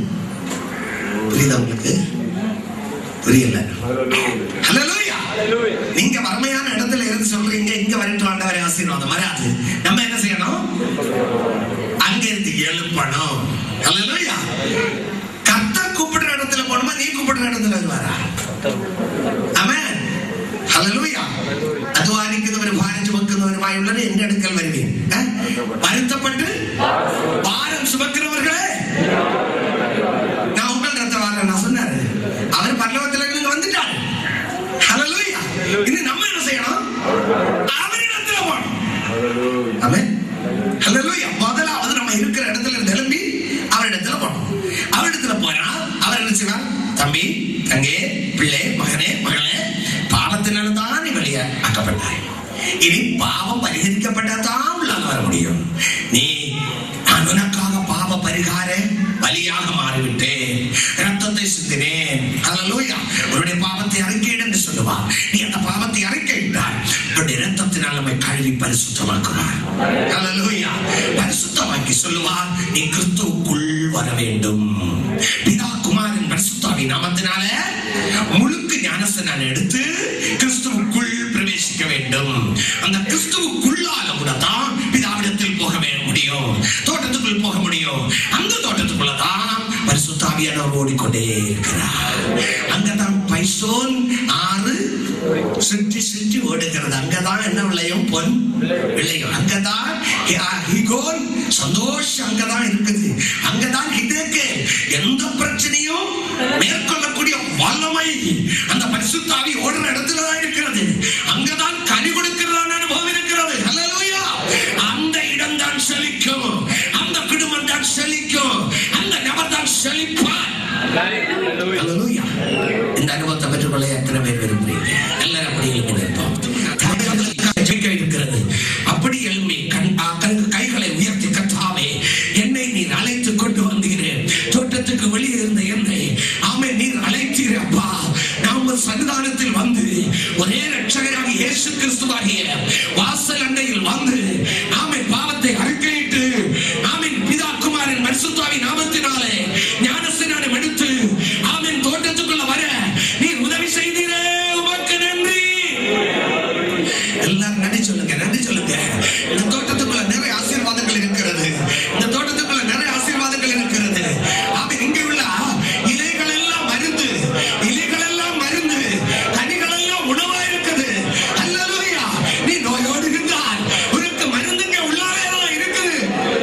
புரியுதா உங்களுக்கு புரியல ஹalleluya நீங்க வறுமையான இடத்துல இருந்து சொல்றீங்க இங்க வரட்டும் ஆண்டவரே ஆசீர்வாதம் வராது நம்ம என்ன செய்யணும் அங்க இருந்து எழுப்பணும் ஹalleluya கர்த்தர் கூப்பிடுற இடத்துல போணுமா நீ கூப்பிடுற இடத்துல அது வரா ആമേൻ ഹല്ലേലൂയ അധ്വാനിക്കുന്നവരും ഭാരം ചുമക്കുന്നവരുമായുള്ളവർ എന്റെ അടുക്കൽ വരുവീൻ ഏ? വരുത്തപ്പെട്ട് ഭാരം ചുമക്കുന്നവർകളെ நான் உங்கள் ரத்த வாரேன் நான் சொன்னாரு அவர் பரலோகத்துல இருந்து வந்துட்டாரு ஹalleluya இது நம்ம என்ன செய்யணும் அவரிடத்துல போகணும் ஆமென் ஹalleluya முதலாவது நம்ம இருக்கிற இடத்துல இருந்து எழும்பி அவரிடத்துல போகணும் அவரிடத்துல போனா அவர் என்ன செய்வார் தம்பி தங்கே பிள்ளை மகனே மகளே பாவத்தினால தான் நீ வெளியே ஆக்கப்பட்டாய் இனி பாவம் பரிகரிக்கப்பட்டதான் உள்ளாக வர முடியும் நீ நான் உனக்காக பாவ பரிகார பலியாக மாறிவிட்டேன் ரத்தத்தை சிந்தினேன் ஹalleluya உன்னுடைய பாவத்தை அறிக்கையிடு என்று சொல்லுவார் நீ அந்த பாவத்தை அறிக்கையிட்டால் உன்னுடைய ரத்தத்தினால் நம்மை கழுவி பரிசுத்தமாக்குவார் ஹalleluya பரிசுத்தமாக்கி சொல்லுவார் நீ கிறிஸ்துவுக்குள் வர வேண்டும் பிதா குமாரன் பரிசுத்தாவி நாமத்தினால முழுக்கு ஞானஸ்நானம் எடுத்து கிறிஸ்துவுக்குள் பிரவேசிக்க வேண்டும் அந்த கிறிஸ்துவுக்குள்ளால கூட தான் பிதாவிடத்தில் போக வே- முடியும் தோட்டத்துக்குள் போக முடியும் அந்த தோட்டத்துக்குள்ள தான் பரிசுத்தாவியானவர் ஓடிக்கொண்டே இருக்கிறார் அங்கதான் பைசோன் ஆறு சுற்றி சுற்றி ஓடுகிறது அங்கதான் என்ன விளையும் பொன் விளையும் அங்கதான் ஹி- ஹிகோன் சந்தோஷம் அங்கதான் இருக்குது அங்கதான் இதற்கு எந்த பிரச்சனையும் மேற்கொள்ளக்கூடிய வல்லமை அந்த பரிசுத்தாவி ஓடுற இடத்துல தான் இருக்கிறது அங்கதான் கனி கொடுக்கிறதான அனுபவம் இருக்கிறது ஹalleluya அந்த இடம் தான் செழிக்கும் அந்த குடும்பம் தான் செழிக்கும் அந்த நபர் தான் செழிப்பார் ஹalleluya இந்த அனுபவத்தை பெற்றுக்கொள்ள எத்தனை பேர் விரும்புறீங்க எல்லாரும் அப்படி எழுப்பி நிற்போம் ஜெயிக்க இருக்கிறது அப்படி எழுப்பி கண் ஆ, கண் கைகளை உயர்த்தி கத்தாவே என்னை நீர் அழைத்து கொண்டு வந்தீரேன் தோட்டத்துக்கு வெளியே இருந்த என்னை ஆமே நீர் அழைத்தீர் அப்பா நாம சன்னிதானத்தில் வந்து ஒரே ரட்சகராக இயேசு கிறிஸ்துவாகிய வாசல் அண்டையில் வந்து ஆமை பாவத்தை அறிக்கையிட்டு ஆமின் பிதா குமாரின் பரிசுத்தாவி நாமத்தினாலே ஞானஸ்நானம் எடுத்து ஆமின் தோட்டத்துக்குள்ள வர நீர் உதவி செய்தீரே உமக்கு நன்றி எல்லாரும் நன்றி சொல்லுங்க நன்றி சொல்லுங்க இந்த தோட்டத்துக்குள்ள நிறைய ஆசீர்வாதங்கள் இருக்கிறது இந்த தோட்டத்துக்குள்ள நிறைய ஆசீர்வாதங்கள் இருக்கிறது ஆமென் இங்கே உள்ள இலைகள் எல்லாம் மருந்து இலைகள் எல்லாம் மருந்து கனிகள் எல்லாம் உணவா இருக்குது அல்லேலூயா நீ நோயோடு இருந்தால் உனக்கு மருந்துங்க உள்ளாலே தான் இருக்குது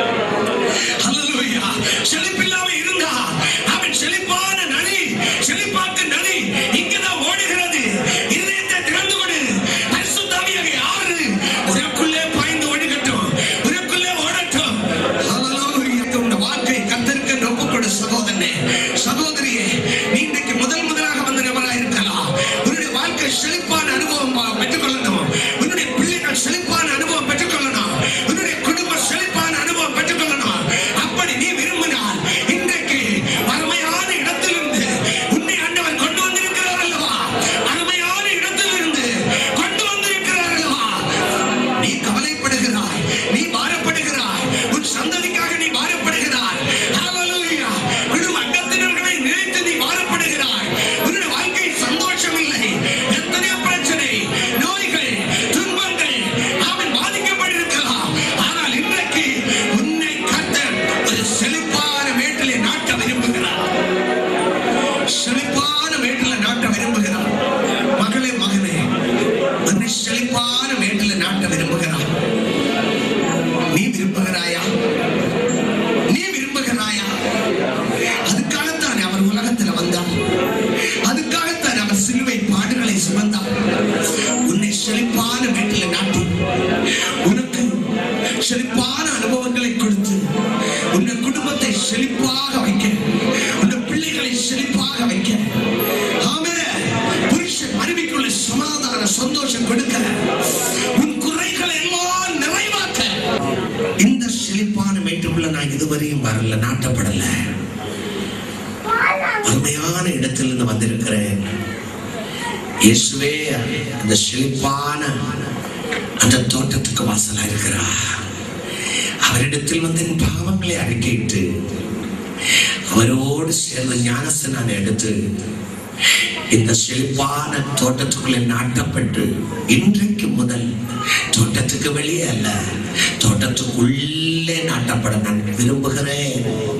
அல்லேலூயா செழிப்பில்லாம இருந்தா அவன் செழிப்பான நதி செழிப்பாக்கு நதி இங்கதான் ஓடுகிறது இதயத்தை திறந்து கொடு பரிசுத்தாவியாக யாரு உனக்குள்ளே பாய்ந்து ஓடுகட்டும் உனக்குள்ளே ஓடட்டும் அல்லேலூயா உன் வாழ்க்கை கத்தருக்கு ஒப்புக் கொடு சகோதரனே சகோதரியே நீ இன்றைக்கு முதல் முதலாக வந்த நபராக இருக்கலாம் உன்னுடைய வாழ்க்கை செழிப்பான அனுபவம் பா- பெற்றுக்கொள்ளணும் உன்னுடைய பிள்ளைகள் செழிப்பான அனுபவம் பெற்றுக்கொள்ளணும் உன்னுடைய குடும்பம் செழிப்பான அனுபவம் பெற்றுக்கொள்ளணும் அப்படி நீ விரும்பினால் இன்றைக்கு அருமையான இடத்திலிருந்து உன்னை ஆண்டவர் கொண்டு வந்திருக்கிறார் அல்லவா அருமையான இடத்திலிருந்து கொண்டு வந்திருக்கிறார் அல்லவா நீ கவலைப்படுகிறாய் நீ பாரப்படுகிறாய் உன் சந்ததிக்காக நீ பாரப்படுகிறாய் ஹalleluya விடும் அங்கத்தினர்களை நினைத்து நீ பாரப்படுகிறாய் உன்னுடைய வாழ்க்கை சந்தோஷம் இல்லை எத்தனையோ பிரச்சனை நோய்கள் துன்பங்கள் அவன் பாதிக்கப்பட்டிருக்கலாம் ஆனால் இன்றைக்கு உன்னை கத்தர் ஒரு செழிப்பான மேட்டிலே நாட்ட விரும்புகிறார் செழிப்பான மேட்டில நாட்ட விரும்புகிறார் மகளே மகனே உன்னை செழிப்பான மேட்டில நாட்ட விரும்புகிறார் நீ விரும்புகிறாயா நீ விரும்புகிறாயா அதுக்காகத்தான் அவர் உலகத்தில் வந்தார் அதுக்காகத்தான் அவர் சிலுவை பாடுகளை சுமந்தார் உன்னை செழிப்பான வீட்டில் நாட்டி உனக்கு செழிப்பான அனுபவங்களை கொடுத்து உன்னை குடும்பத்தை செழிப்பாக வைக்க உன்னை பிள்ளைகளை செழிப்பாக வைக்க ஆமென். புருஷன் மனைவிக்குள்ள சமாதான சந்தோஷம் கொடுக்க உன் குறைகளை எல்லாம் நிறைவாக்க இந்த செழிப்பான மேட்டுக்குள்ள நான் இதுவரையும் வரல நாட்டப்படல அருமையான இடத்திலிருந்து வந்திருக்கிறேன் இயேசுவே அந்த செழிப்பான அந்த தோட்டத்துக்கு வாசலா இருக்கிறார் அவரிடத்தில் வந்து என் பாவங்களை அறிக்கையிட்டு அவரோடு சேர்ந்து ஞானஸ்நானம் எடுத்து இந்த செழிப்பான தோட்டத்துக்குள்ளே நாட்டப்பட்டு இன்றைக்கு முதல் தோட்டத்துக்கு வெளியே அல்ல தோட்டத்துக்குள்ளே நாட்டப்பட நான் விரும்புகிறேன்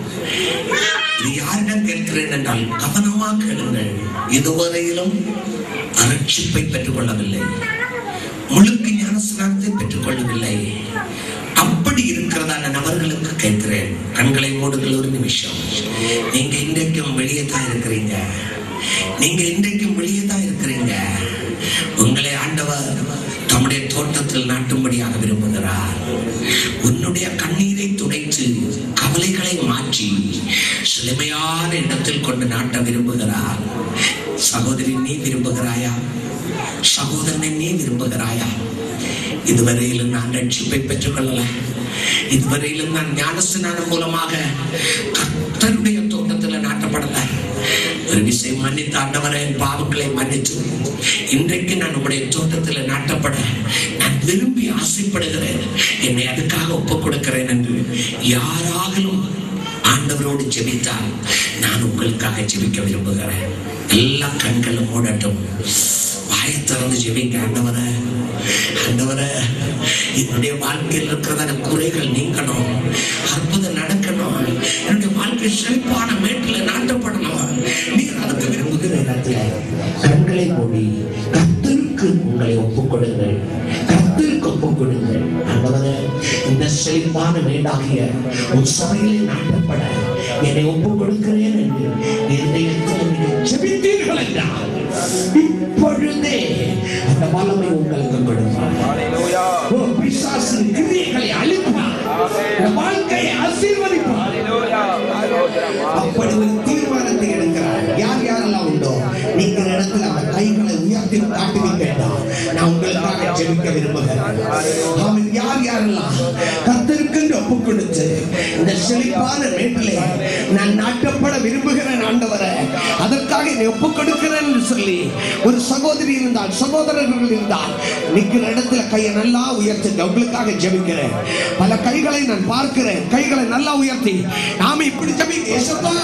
இது யாரிடம் கேட்கிறேன் என்றால் கவனமா கேளுங்கள் இதுவரையிலும் ரட்சிப்பை பெற்றுக் கொள்ளவில்லை முழுக்கு ஞானஸ்நானத்தை பெற்றுக் கொள்ளவில்லை அப்படி இருக்கிறதான நபர்களுக்கு கேட்கிறேன் கண்களை மூடுங்கள் ஒரு நிமிஷம் நீங்க இன்றைக்கும் வெளியே தான் இருக்கிறீங்க நீங்க இன்றைக்கும் வெளியே தான் இருக்கிறீங்க உங்களை ஆண்டவர் தம்முடைய தோட்டத்தில் நாட்டும்படியாக விரும்புகிறார் உன்னுடைய கண்ணீரை துடைத்து கவலைகளை மாற்றி செழுமையான இடத்தில் கொண்டு நாட்ட விரும்புகிறார் சகோதரி நீ விரும்புகிறாயா சகோதரனை நீ விரும்புகிறாயா இதுவரையிலும் நான் ரட்சிப்பை பெற்றுக் கொள்ளல இதுவரையிலும் நான் ஞானஸ்நானம் மூலமாக கர்த்தருடைய தோட்டத்தில் நாட்டப்படல ஒரு விஷயம் மன்னித்த ஆண்டவரை என் பாவங்களை மன்னித்து இன்றைக்கு நான் உங்களுடைய தோட்டத்தில் நாட்டப்பட நான் விரும்பி ஆசைப்படுகிறேன் என்னை அதுக்காக ஒப்புக் கொடுக்கிறேன் என்று யாராகலும் ஆண்டவரோடு ஜெபித்தால் நான் உங்களுக்காக ஜெபிக்க விரும்புகிறேன் எல்லா கண்களும் மூடட்டும் வாயை திறந்து ஜெபிங்க ஆண்டவரை ஆண்டவரை என்னுடைய வாழ்க்கையில் இருக்கிறதான குறைகள் நீங்கணும் அற்புதம் நடக்கணும் என்னுடைய வாழ்க்கை செழிப்பான மேட்டில் நாட்டப்படணும் நீர் அதுக்கு விரும்புகிற இடத்துல கண்களை மூடி கத்தருக்கு உங்களை ஒப்புக் கொடுங்கள் கத்தருக்கு ஒப்புக் கொடுங்கள் ஆண்டவரே இந்த செழிப்பான மேடாகிய உன் சபையிலே நாட்டப்பட என்னை ஒப்புக் கொடுக்கிறேன் என்று இருதயத்தில் நீங்கள் ஜெபித்தீர்கள் என்றால் இப்பொழுதே அந்த வல்லமை உங்களுக்கு கொடுப்பார் ஓ, பிசாசின் கிரியைகளை அழிப்பார் இந்த வாழ்க்கையை ஆசீர்வதிப்பார் அப்படி ஒரு தீர்மானத்தை எடுக்கிறார் யார் யாரெல்லாம் உண்டோ நீங்க இடத்துல அந்த கைகளை உயர்த்தி காட்டுவீங்கன்னா நான் உங்களுக்காக ஜெபிக்க விரும்புகிறேன் அவன் யார் யாரெல்லாம் கத்தருக்கென்று ஒப்பு கொடுத்து இந்த செழிப்பான மேட்டிலே நான் நாட்டப்பட விரும்புகிறேன் ஆண்டவரை அதற்காக என்னை ஒப்பு கொடுக்கிறேன் என்று சொல்லி ஒரு சகோதரி இருந்தால் சகோதரர்கள் இருந்தால் நிற்கிற இடத்துல கையை நல்லா உயர்த்துங்க உங்களுக்காக ஜெபிக்கிறேன் பல கைகளை நான் பார்க்கிறேன் கைகளை நல்லா உயர்த்தி நாம இப்படி ஜெபி ஏசப்பா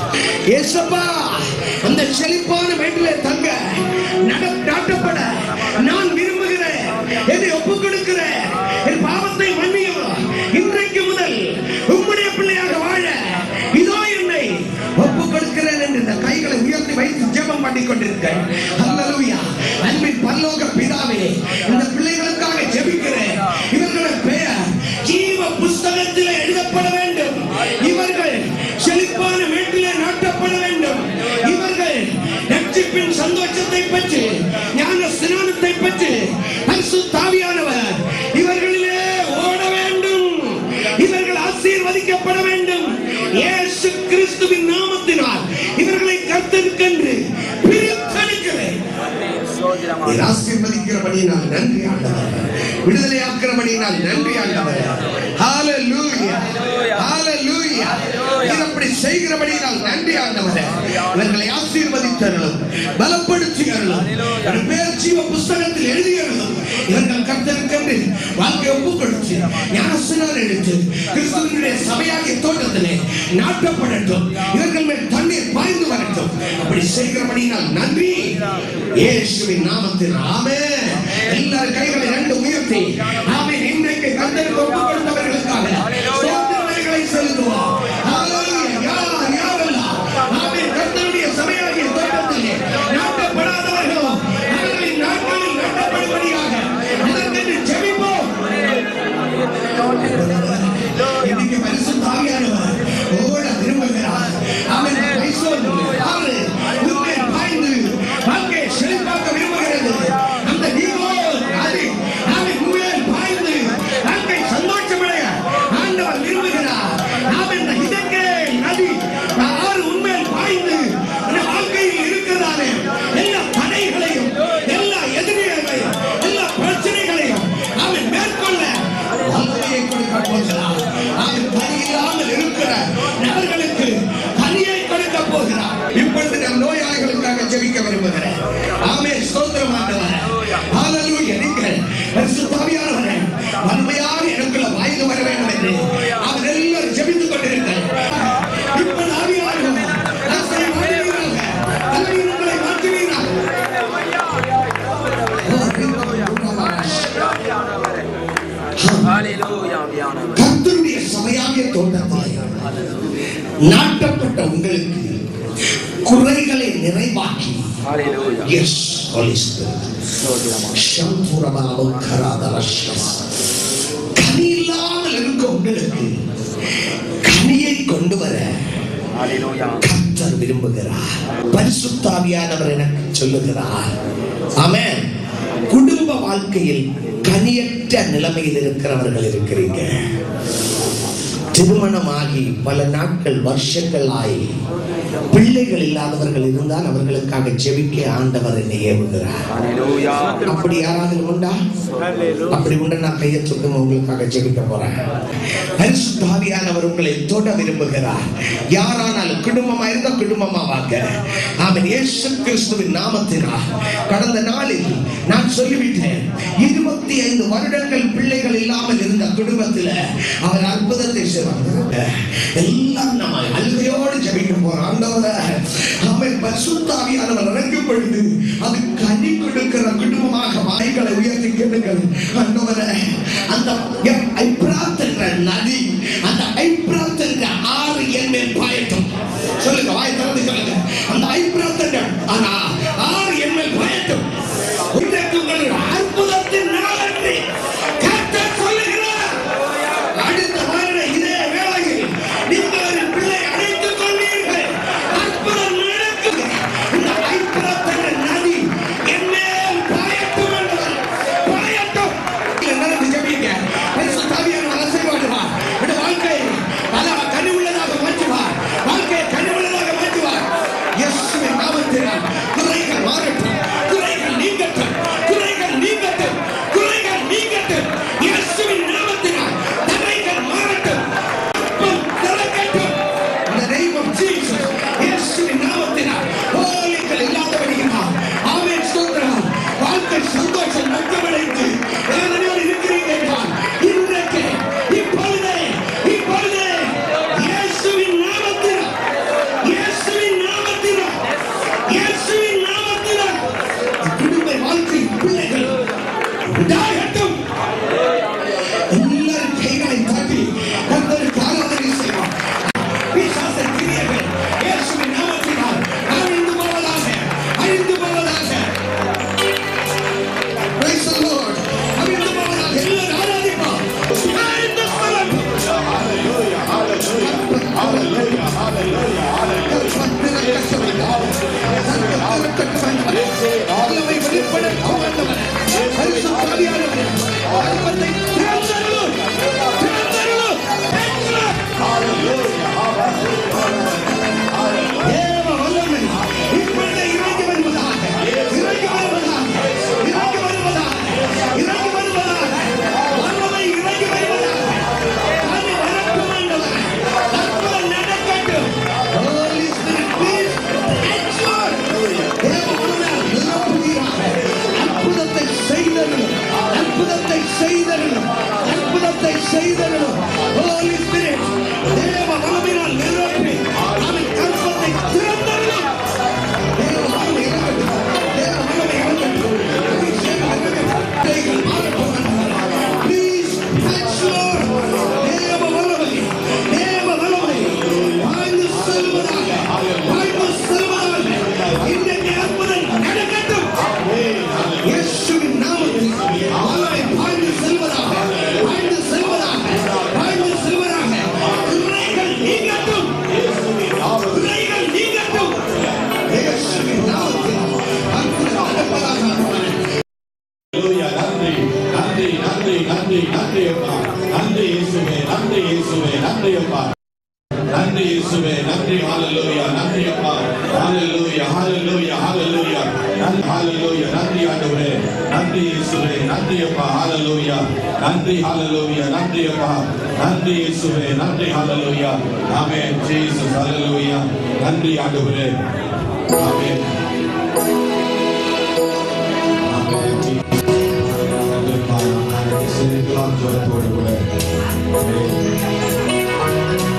ஏசப்பா அந்த செழிப்பான வீட்டிலே தங்க நட- நாட்டப்பட நான் விரும்புகிறேன் என்னை ஒப்புக் கொடுக்கிறேன் என் பாவத்தை மன்னியும் இன்றைக்கு முதல் உம்முடைய பிள்ளையாக வாழ இதோ என்னை ஒப்புக் கொடுக்கிறேன் என்று இந்த கைகளை உயர்த்தி வைத்து ஜெபம் பண்ணி கொண்டிருக்கேன் அல்லேலூயா அன்பின் பரலோக பிதாவே இந்த பிள்ளைகளுக்காக ஜெபிக்கிறேன் இவர்களுடைய பெயர் ஜீவ புஸ்தகத்திலே எழுதப்பட வேண்டும் இவர்கள் செழிப்பான வீட்டிலே நாட்டப்பட வேண்டும் இவர்கள் ரட்சிப்பின் சந்தோஷத்தை பெற்று ஞான ஸ்நானத்தை பெற்று பரிசுத்தாவியானவர் இவர்களிலே ஓட வேண்டும் இவர்கள் ஆசீர்வதிக்கப்பட வேண்டும் இயேசு கிறிஸ்துவின் நாமத்தினால் இவர்களை கர்த்தருக்கென்று பிரித்தெடுக்கிறேன் நீர் ஆசீர்வதிக்கிறபடியினால் நன்றி ஆண்டவர் விடுதலையாக்கிறபடியினால் நன்றி ஆண்டவர் ஹalleluya ஹalleluya நீர் அப்படி செய்கிறபடியினால் நன்றி ஆண்டவர் இவர்களை ஆசீர்வதித்தருளும் பலப்படுத்தியருளும் ஒரு பேர் ஜீவ புஸ்தகத்தில் எழுதியருளும் இவர்கள் கர்த்தருக்கென்று வாழ்க்கை ஒப்புக் கொடுத்து ஞானஸ்நானம் எடுத்து கிறிஸ்துவனுடைய சபையாகிய தோட்டத்திலே நாட்டப்படட்டும் இவர்கள் மேல் தண்ணீர் பாய்ந்து வரட்டும் அப்படி செய்கிறபடியினால் நன்றி இயேசுவின் நாமத்தில் ஆமே எல்லார் கைகளை ரெண்டு உயர்த்தி ஆமே இன்றைக்கு கர்த்தருக்கு ஒப்புக் கொடுத்தவர்களுக்காக ஸ்தோத்திரங்களை செலுத்துவோம் ஹalleluya யார் யாரெல்லாம் ஆமே கர்த்தருடைய சபையாகிய தோட்டத்திலே நாட்டப்படாதவர்களோ அவர்களின் நாட்களில் நாட்டப்படும்படியாக அதற்கென்று ஜெபிப்போம் இன்னைக்கு பரிசுத்த ஆவியானவர் ஓட விரும்புகிறார் அவன் பைசோன் ஆறு உண்மை பாய்ந்து வாழ்க்கையை செழிப்பாக்க விரும்புகிறது அந்த நீங்கோ அது அவன் உண்மையை பாய்ந்து வாழ்க்கை சந்தோஷமடைய ஆண்டவர் விரும்புகிறார் நாம் இந்த இதற்கே நதி ஆறு உண்மையில் பாய்ந்து அந்த வாழ்க்கையில் இருக்கிறதானே எல்லா தடைகளையும் எல்லா எதிரிகளையும் எல்லா பிரச்சனைகளையும் அவன் மேற்கொள்ள வல்லமையை கொடுக்க போகிறார் அவன் கனி இல்லாமல் இருக்கிற நபர்களுக்கு கனியை கொடுக்க போகிறார் இப்பொழுது நம் நோயாளிகளுக்காக ஜெபிக்க விரும்புகிறேன் ஆமே ஸ்தோத்திரம் ஆண்டவரே ஹalleluya நீங்கள் பரிசுத்தாவியானவரே வன்மையாக எனக்குள்ள வாய்ந்து வர வேண்டும் என்று அவர் எல்லாரும் ஜெபித்துக் கொண்டிருக்கிறார் இப்பொழுது ஆவியானவர் ஆசை மாற்றுவீராக தலைவர்களை மாற்றுவீராக கர்த்தருடைய சபையாகிய தோட்டத்தில் நாட்டப்பட்ட உங்களுக்கு குறைகளை நிறைவாக்கி எஸ் கனி இல்லாமல் இருக்க உங்களுக்கு கனியை கொண்டு வர கர்த்தர் விரும்புகிறார் பரிசுத்தாவியானவர் எனக்கு சொல்லுகிறார் ஆமென் குடும்ப வாழ்க்கையில் கனியற்ற நிலைமையில் இருக்கிறவர்கள் இருக்கிறீங்க திருமணமாகி பல நாட்கள் வருஷங்கள் ஆகி பிள்ளைகள் இல்லாதவர்கள் இருந்தால் அவர்களுக்காக ஜெபிக்க ஆண்டவர் என்னை ஏவுகிறார் அப்படி யாராவது உண்டா அப்படி உண்டா நான் கையை தூக்கம் உங்களுக்காக ஜெபிக்க போறேன் பரிசுத்தாவியானவர் உங்களை தொட விரும்புகிறார் யாரானாலும் குடும்பமா இருந்தா குடும்பமா வாங்க அவன் இயேசு கிறிஸ்துவின் நாமத்தினால் கடந்த நாளில் நான் சொல்லிவிட்டேன் இருபத்தி ஐந்து வருடங்கள் பிள்ளைகள் இல்லாமல் இருந்த குடும்பத்தில் அவர் அற்புதத்தை செய்வாங்க எல்லாம் நம்ம அழுகையோடு ஜெபிக்க போறோம் ஆண்டவரே அவன் பரிசுத்தாவியானவர் இறங்கும் பொழுது அது கனி கொடுக்கிற குடும்பமாக வாய்களை உயர்த்தி கேளுங்கள் ஆண்டவரே அந்த ஐப்ராத் என்ற நதி அந்த ஐப்ராத் என்ற ஆறு என் மேல் பாயட்டும் சொல்லுங்க வாய் திறந்து சொல்லுங்க அந்த ஐப்ராத் என்ற ஆனா ஆறு என் மேல் பாயட்டும் இன்றைக்கு உங்களுடைய அற்புதத்தின் நாளன்று கர்த்தர் சொல்லுகிறார் அடுத்த வருட இதே வேளையில் நீங்கள் ஒரு பிள்ளை அழைத்துக் கொள்வீர்கள் அற்புதம் நடக்கும் இந்த ஐப்பிரத்தன நதி என் மேல் பாயட்டும் என்றார். பாயட்டும் இல்லை, நடந்து ஜெபிங்க. பரிசுத்த ஆவியானவர் அசைவாடுவார். இந்த வாழ்க்கையை பல கனி உள்ளதாக மாற்றுவார். வாழ்க்கையை கனி உள்ளதாக மாற்றுவார். இயேசுவின் நாமத்தினால் குறைகள் மாறட்டும். குறைகள் நீங்கட்டும். குறைகள் நீங்கட்டும். குறைகள் நீங்கட்டும். இயேசுவின் நாமத்தினால் தடைகள் மாறட்டும். அற்பம் திறக்கட்டும். In the name of Jesus. இயேசுவின் நாமத்தினால் போலிகள் இல்லாதபடியினால். ஆமென் ஸ்தோத்திரம். வாழ்க்கை சந்தோஷம் நட்டமடைந்து வேதனையோடு இருக்கிறீங்க என்றால் இன்றைக்கு இப்பொழுதே இப்பொழுதே இயேசுவின் நாமத்தினால் இயேசுவின் நாமத்தினால் இயேசுவின் நாமத்தினால் குடும்ப வாழ்க்கை பிள்ளைகள் உண்டாகட்டும் எல்லாரும் கைகளை தட்டி கர்த்தருக்கு ஆராதனை செய்வோம் பிசாசின் கிரியைகள் இயேசுவின் நாமத்தினால் அழிந்து போவதாக அழிந்து போவதாக Praise the Lord. அழிந்து போவதாக எல்லாரும் ஆராதிப்போம் அழிந்து போவதாக. வல்லமை வெளிப்படட்டும் ஆண்டவரே. பரிசுத்த ஆவியானவரே, ஆரம்பத்தை திறந்தருளும். திறந்தருளும். தேவ வல்லமை இப்பொழுதே இறங்கி வருவதாக. இறங்கி வருவதாக. இறங்கி வருவதாக. இறங்கி வருவதாக. வல்லமை இறங்கி வருவதாக. அது வரட்டும் ஆண்டவரே. அற்புதம் நடக்கட்டும். Holy Spirit, please ensure. தேவ வல்லமை நிரப்புவீராக. அற்புதத்தை செய்தருளும். அற்புதத்தை செய்தருளும். அற்புதத்தை செய்தருளும். Holy Spirit, தேவ வல்லமையினால் நிரப்பி அவன் கற்பத்தை திறந்தருளும். தேவ வல்லமை இறங்கட்டும். தேவ வல்லமை இறங்கட்டும். அபிஷேகம் இறங்கட்டும். கைகள் மாறட்டும் ஆண்டவரே. Please ensure. தேவ வல்லமை. தேவ வல்லமை. வாழ்ந்து செல்வதாக. வாழ்ந்து செல்வதாக. இன்றைக்கு அற்புதம் நடக்கட்டும். இயேசுவின் நாமத்தில் வல்லமை வாழ்ந்து செல்வதாக. வாழ்ந்து செல்வதாக. வாழ்ந்து செல்வதாக. குறைகள் நீங்கட்டும். குறைகள் நீங்கட்டும். இயேசுவின் நாமத்தில் அற்புதம் நடப்பதாக ஆண்டவரே. ஹalleluya நன்றி நன்றி நன்றி நன்றி நன்றி அப்பா நன்றி இயேசுவே நன்றி இயேசுவே நன்றி அப்பா நன்றி இயேசுவே நன்றி ஹalleluya நன்றி அப்பா ஹalleluya ஹalleluya ஹalleluya நன்றி ஹalleluya நன்றி ஆண்டவரே நன்றி நன்றி இயேசுவே நன்றி அப்பா ஹalleluya நன்றி ஹalleluya நன்றி அப்பா நன்றி இயேசுவே நன்றி ஹalleluya ஆமென் ஜீசஸ் ஹalleluya நன்றி ஆண்டவரே ஆமென் ஆமென் சிரிக்கலாம் ஜோரத்தோடு கூட ஆமென்.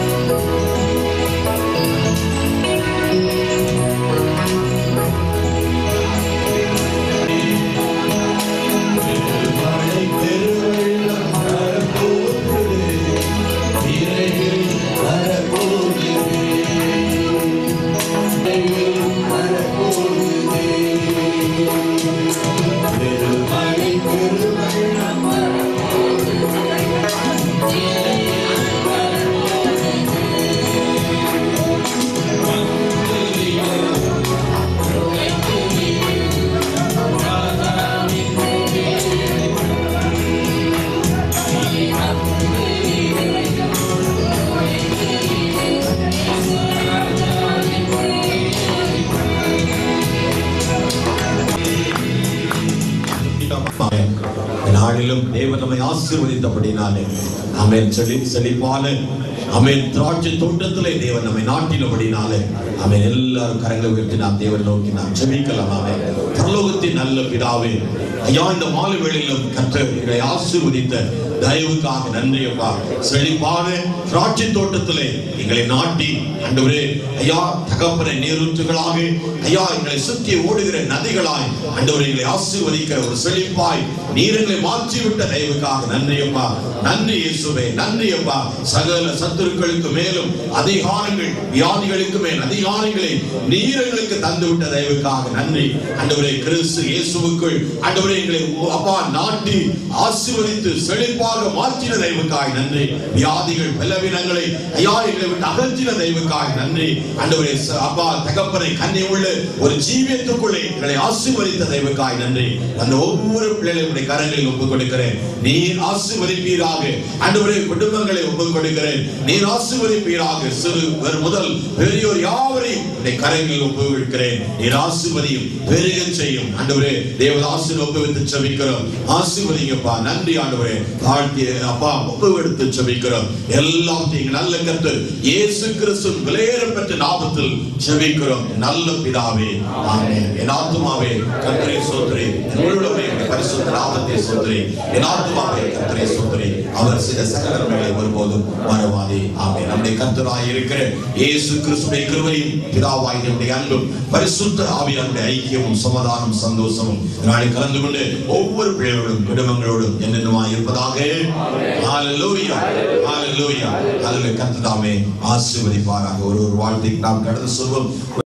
மழை பெருவெள்ளம் வரப்போகுது. விரைவில் வரப்போகுது. விரைவில் வரப்போகுது. பெருமழை பெருவெள்ளம் ஆமென். இந்த நாளிலும் தேவன் நம்மை ஆசீர்வதித்தபடினாலே ஆமென் செழி செழிப்பான ஆமென் திராட்சை தோட்டத்திலே தேவன் நம்மை நாட்டினபடினாலே ஆமென் எல்லாரும் கரங்களை உயர்த்தி நாம் தேவன் நோக்கி நாம் ஜெபிக்கலாம் ஆமென் பரலோகத்தின் நல்ல பிதாவே ஐயா இந்த மாலை வேளையிலும் கர்த்தர் எங்களை ஆசீர்வதித்த தயவுக்காக நன்றி அப்பா செழிப்பான திராட்சை தோட்டத்திலே எங்களை நாட்டி ஆண்டவரே ஐயா தகப்பனை நீரூற்றுகளாக ஐயா எங்களை சுற்றி ஓடுகிற நதிகளாய் ஆண்டவரை எங்களை ஆசீர்வதிக்கிற ஒரு செழிப்பாய் நீரங்களை மாற்றி விட்ட தயவுக்காக நன்றி அப்பா நன்றி இயேசுவே நன்றி அப்பா சகல சத்துருக்களுக்கு மேலும் அதிகாரங்கள் வியாதிகளுக்கு மேல் அதிகாரங்களை நீரங்களுக்கு தந்து விட்ட தயவுக்காக நன்றி ஆண்டவரே கிறிஸ்து இயேசுவுக்குள் ஆண்டவரே எங்களை அப்பா நாட்டி ஆசீர்வதித்து செழிப்பாக மாற்றின தெய்வுக்காய் நன்றி வியாதிகள் பலவீனங்களை ஐயா எங்களை விட்டு அகற்றின தெய்வுக்காய் நன்றி ஆண்டவரே ச- அப்பா தகப்பனை கண்ணி உள்ள ஒரு ஜீவியத்துக்குள்ளே எங்களை ஆசீர்வதித்த தெய்வுக்காய் நன்றி அந்த ஒவ்வொரு பிள்ளைகளுடைய கரங்களில் ஒப்புக் கொடுக்கிறேன் நீர் ஆசீர்வதிப்பீராக ஆண்டவரே குடும்பங்களை ஒப்புக் கொடுக்கிறேன் நீர் ஆசீர்வதிப்பீராக சிறுவர் முதல் பெரியோர் யாவரையும் உடைய கரங்களில் ஒப்புக் கொடுக்கிறேன் நீர் ஆசீர்வதியும் பெருகச் செய்யும் ஆண்டவரே தேவதாசின் ஒப்புவித்து செபிக்கிறோம் ஆசீர்வதிங்கப்பா நன்றி ஆண்டவரே தாழ்த்திய அப்பா ஒப்புவிடுத்து செபிக்கிறோம் எல்லாத்தையும் நல்ல கத்து இயேசு கிறிஸ்து விலையேறப்பட்ட நாமத்தில் செபிக்கிறோம் நல்ல பிதாவே ஆமென் என் ஆத்துமாவே கர்த்தரை சோதரே என்னுடைய பரிசுத்த நாமத்தை சோதரே என் ஆத்துமாவே கர்த்தரை சோதரே அவர் சில சகலங்களை ஒருபோதும் மறவாதே ஆமென் நம்முடைய கர்த்தராய் இருக்கிற இயேசு கிறிஸ்துடைய கிருபையும் பிதாவாய் நம்முடைய அன்பும் பரிசுத்த ஆவியானுடைய ஐக்கியமும் சமாதானம் சந்தோஷமும் நாளை கலந்து கொண்டு ஒவ்வொரு பிள்ளைகளோடும் குடும்பங்களோடும் என்னென்னமாய் இருப்பதாக ஹalleluya ஹalleluya அதில் கர்த்தர் தாமே ஆசீர்வதிப்பாராக ஒரு ஒரு வாழ்த்தை நாம் கடந்து சொல்வோம்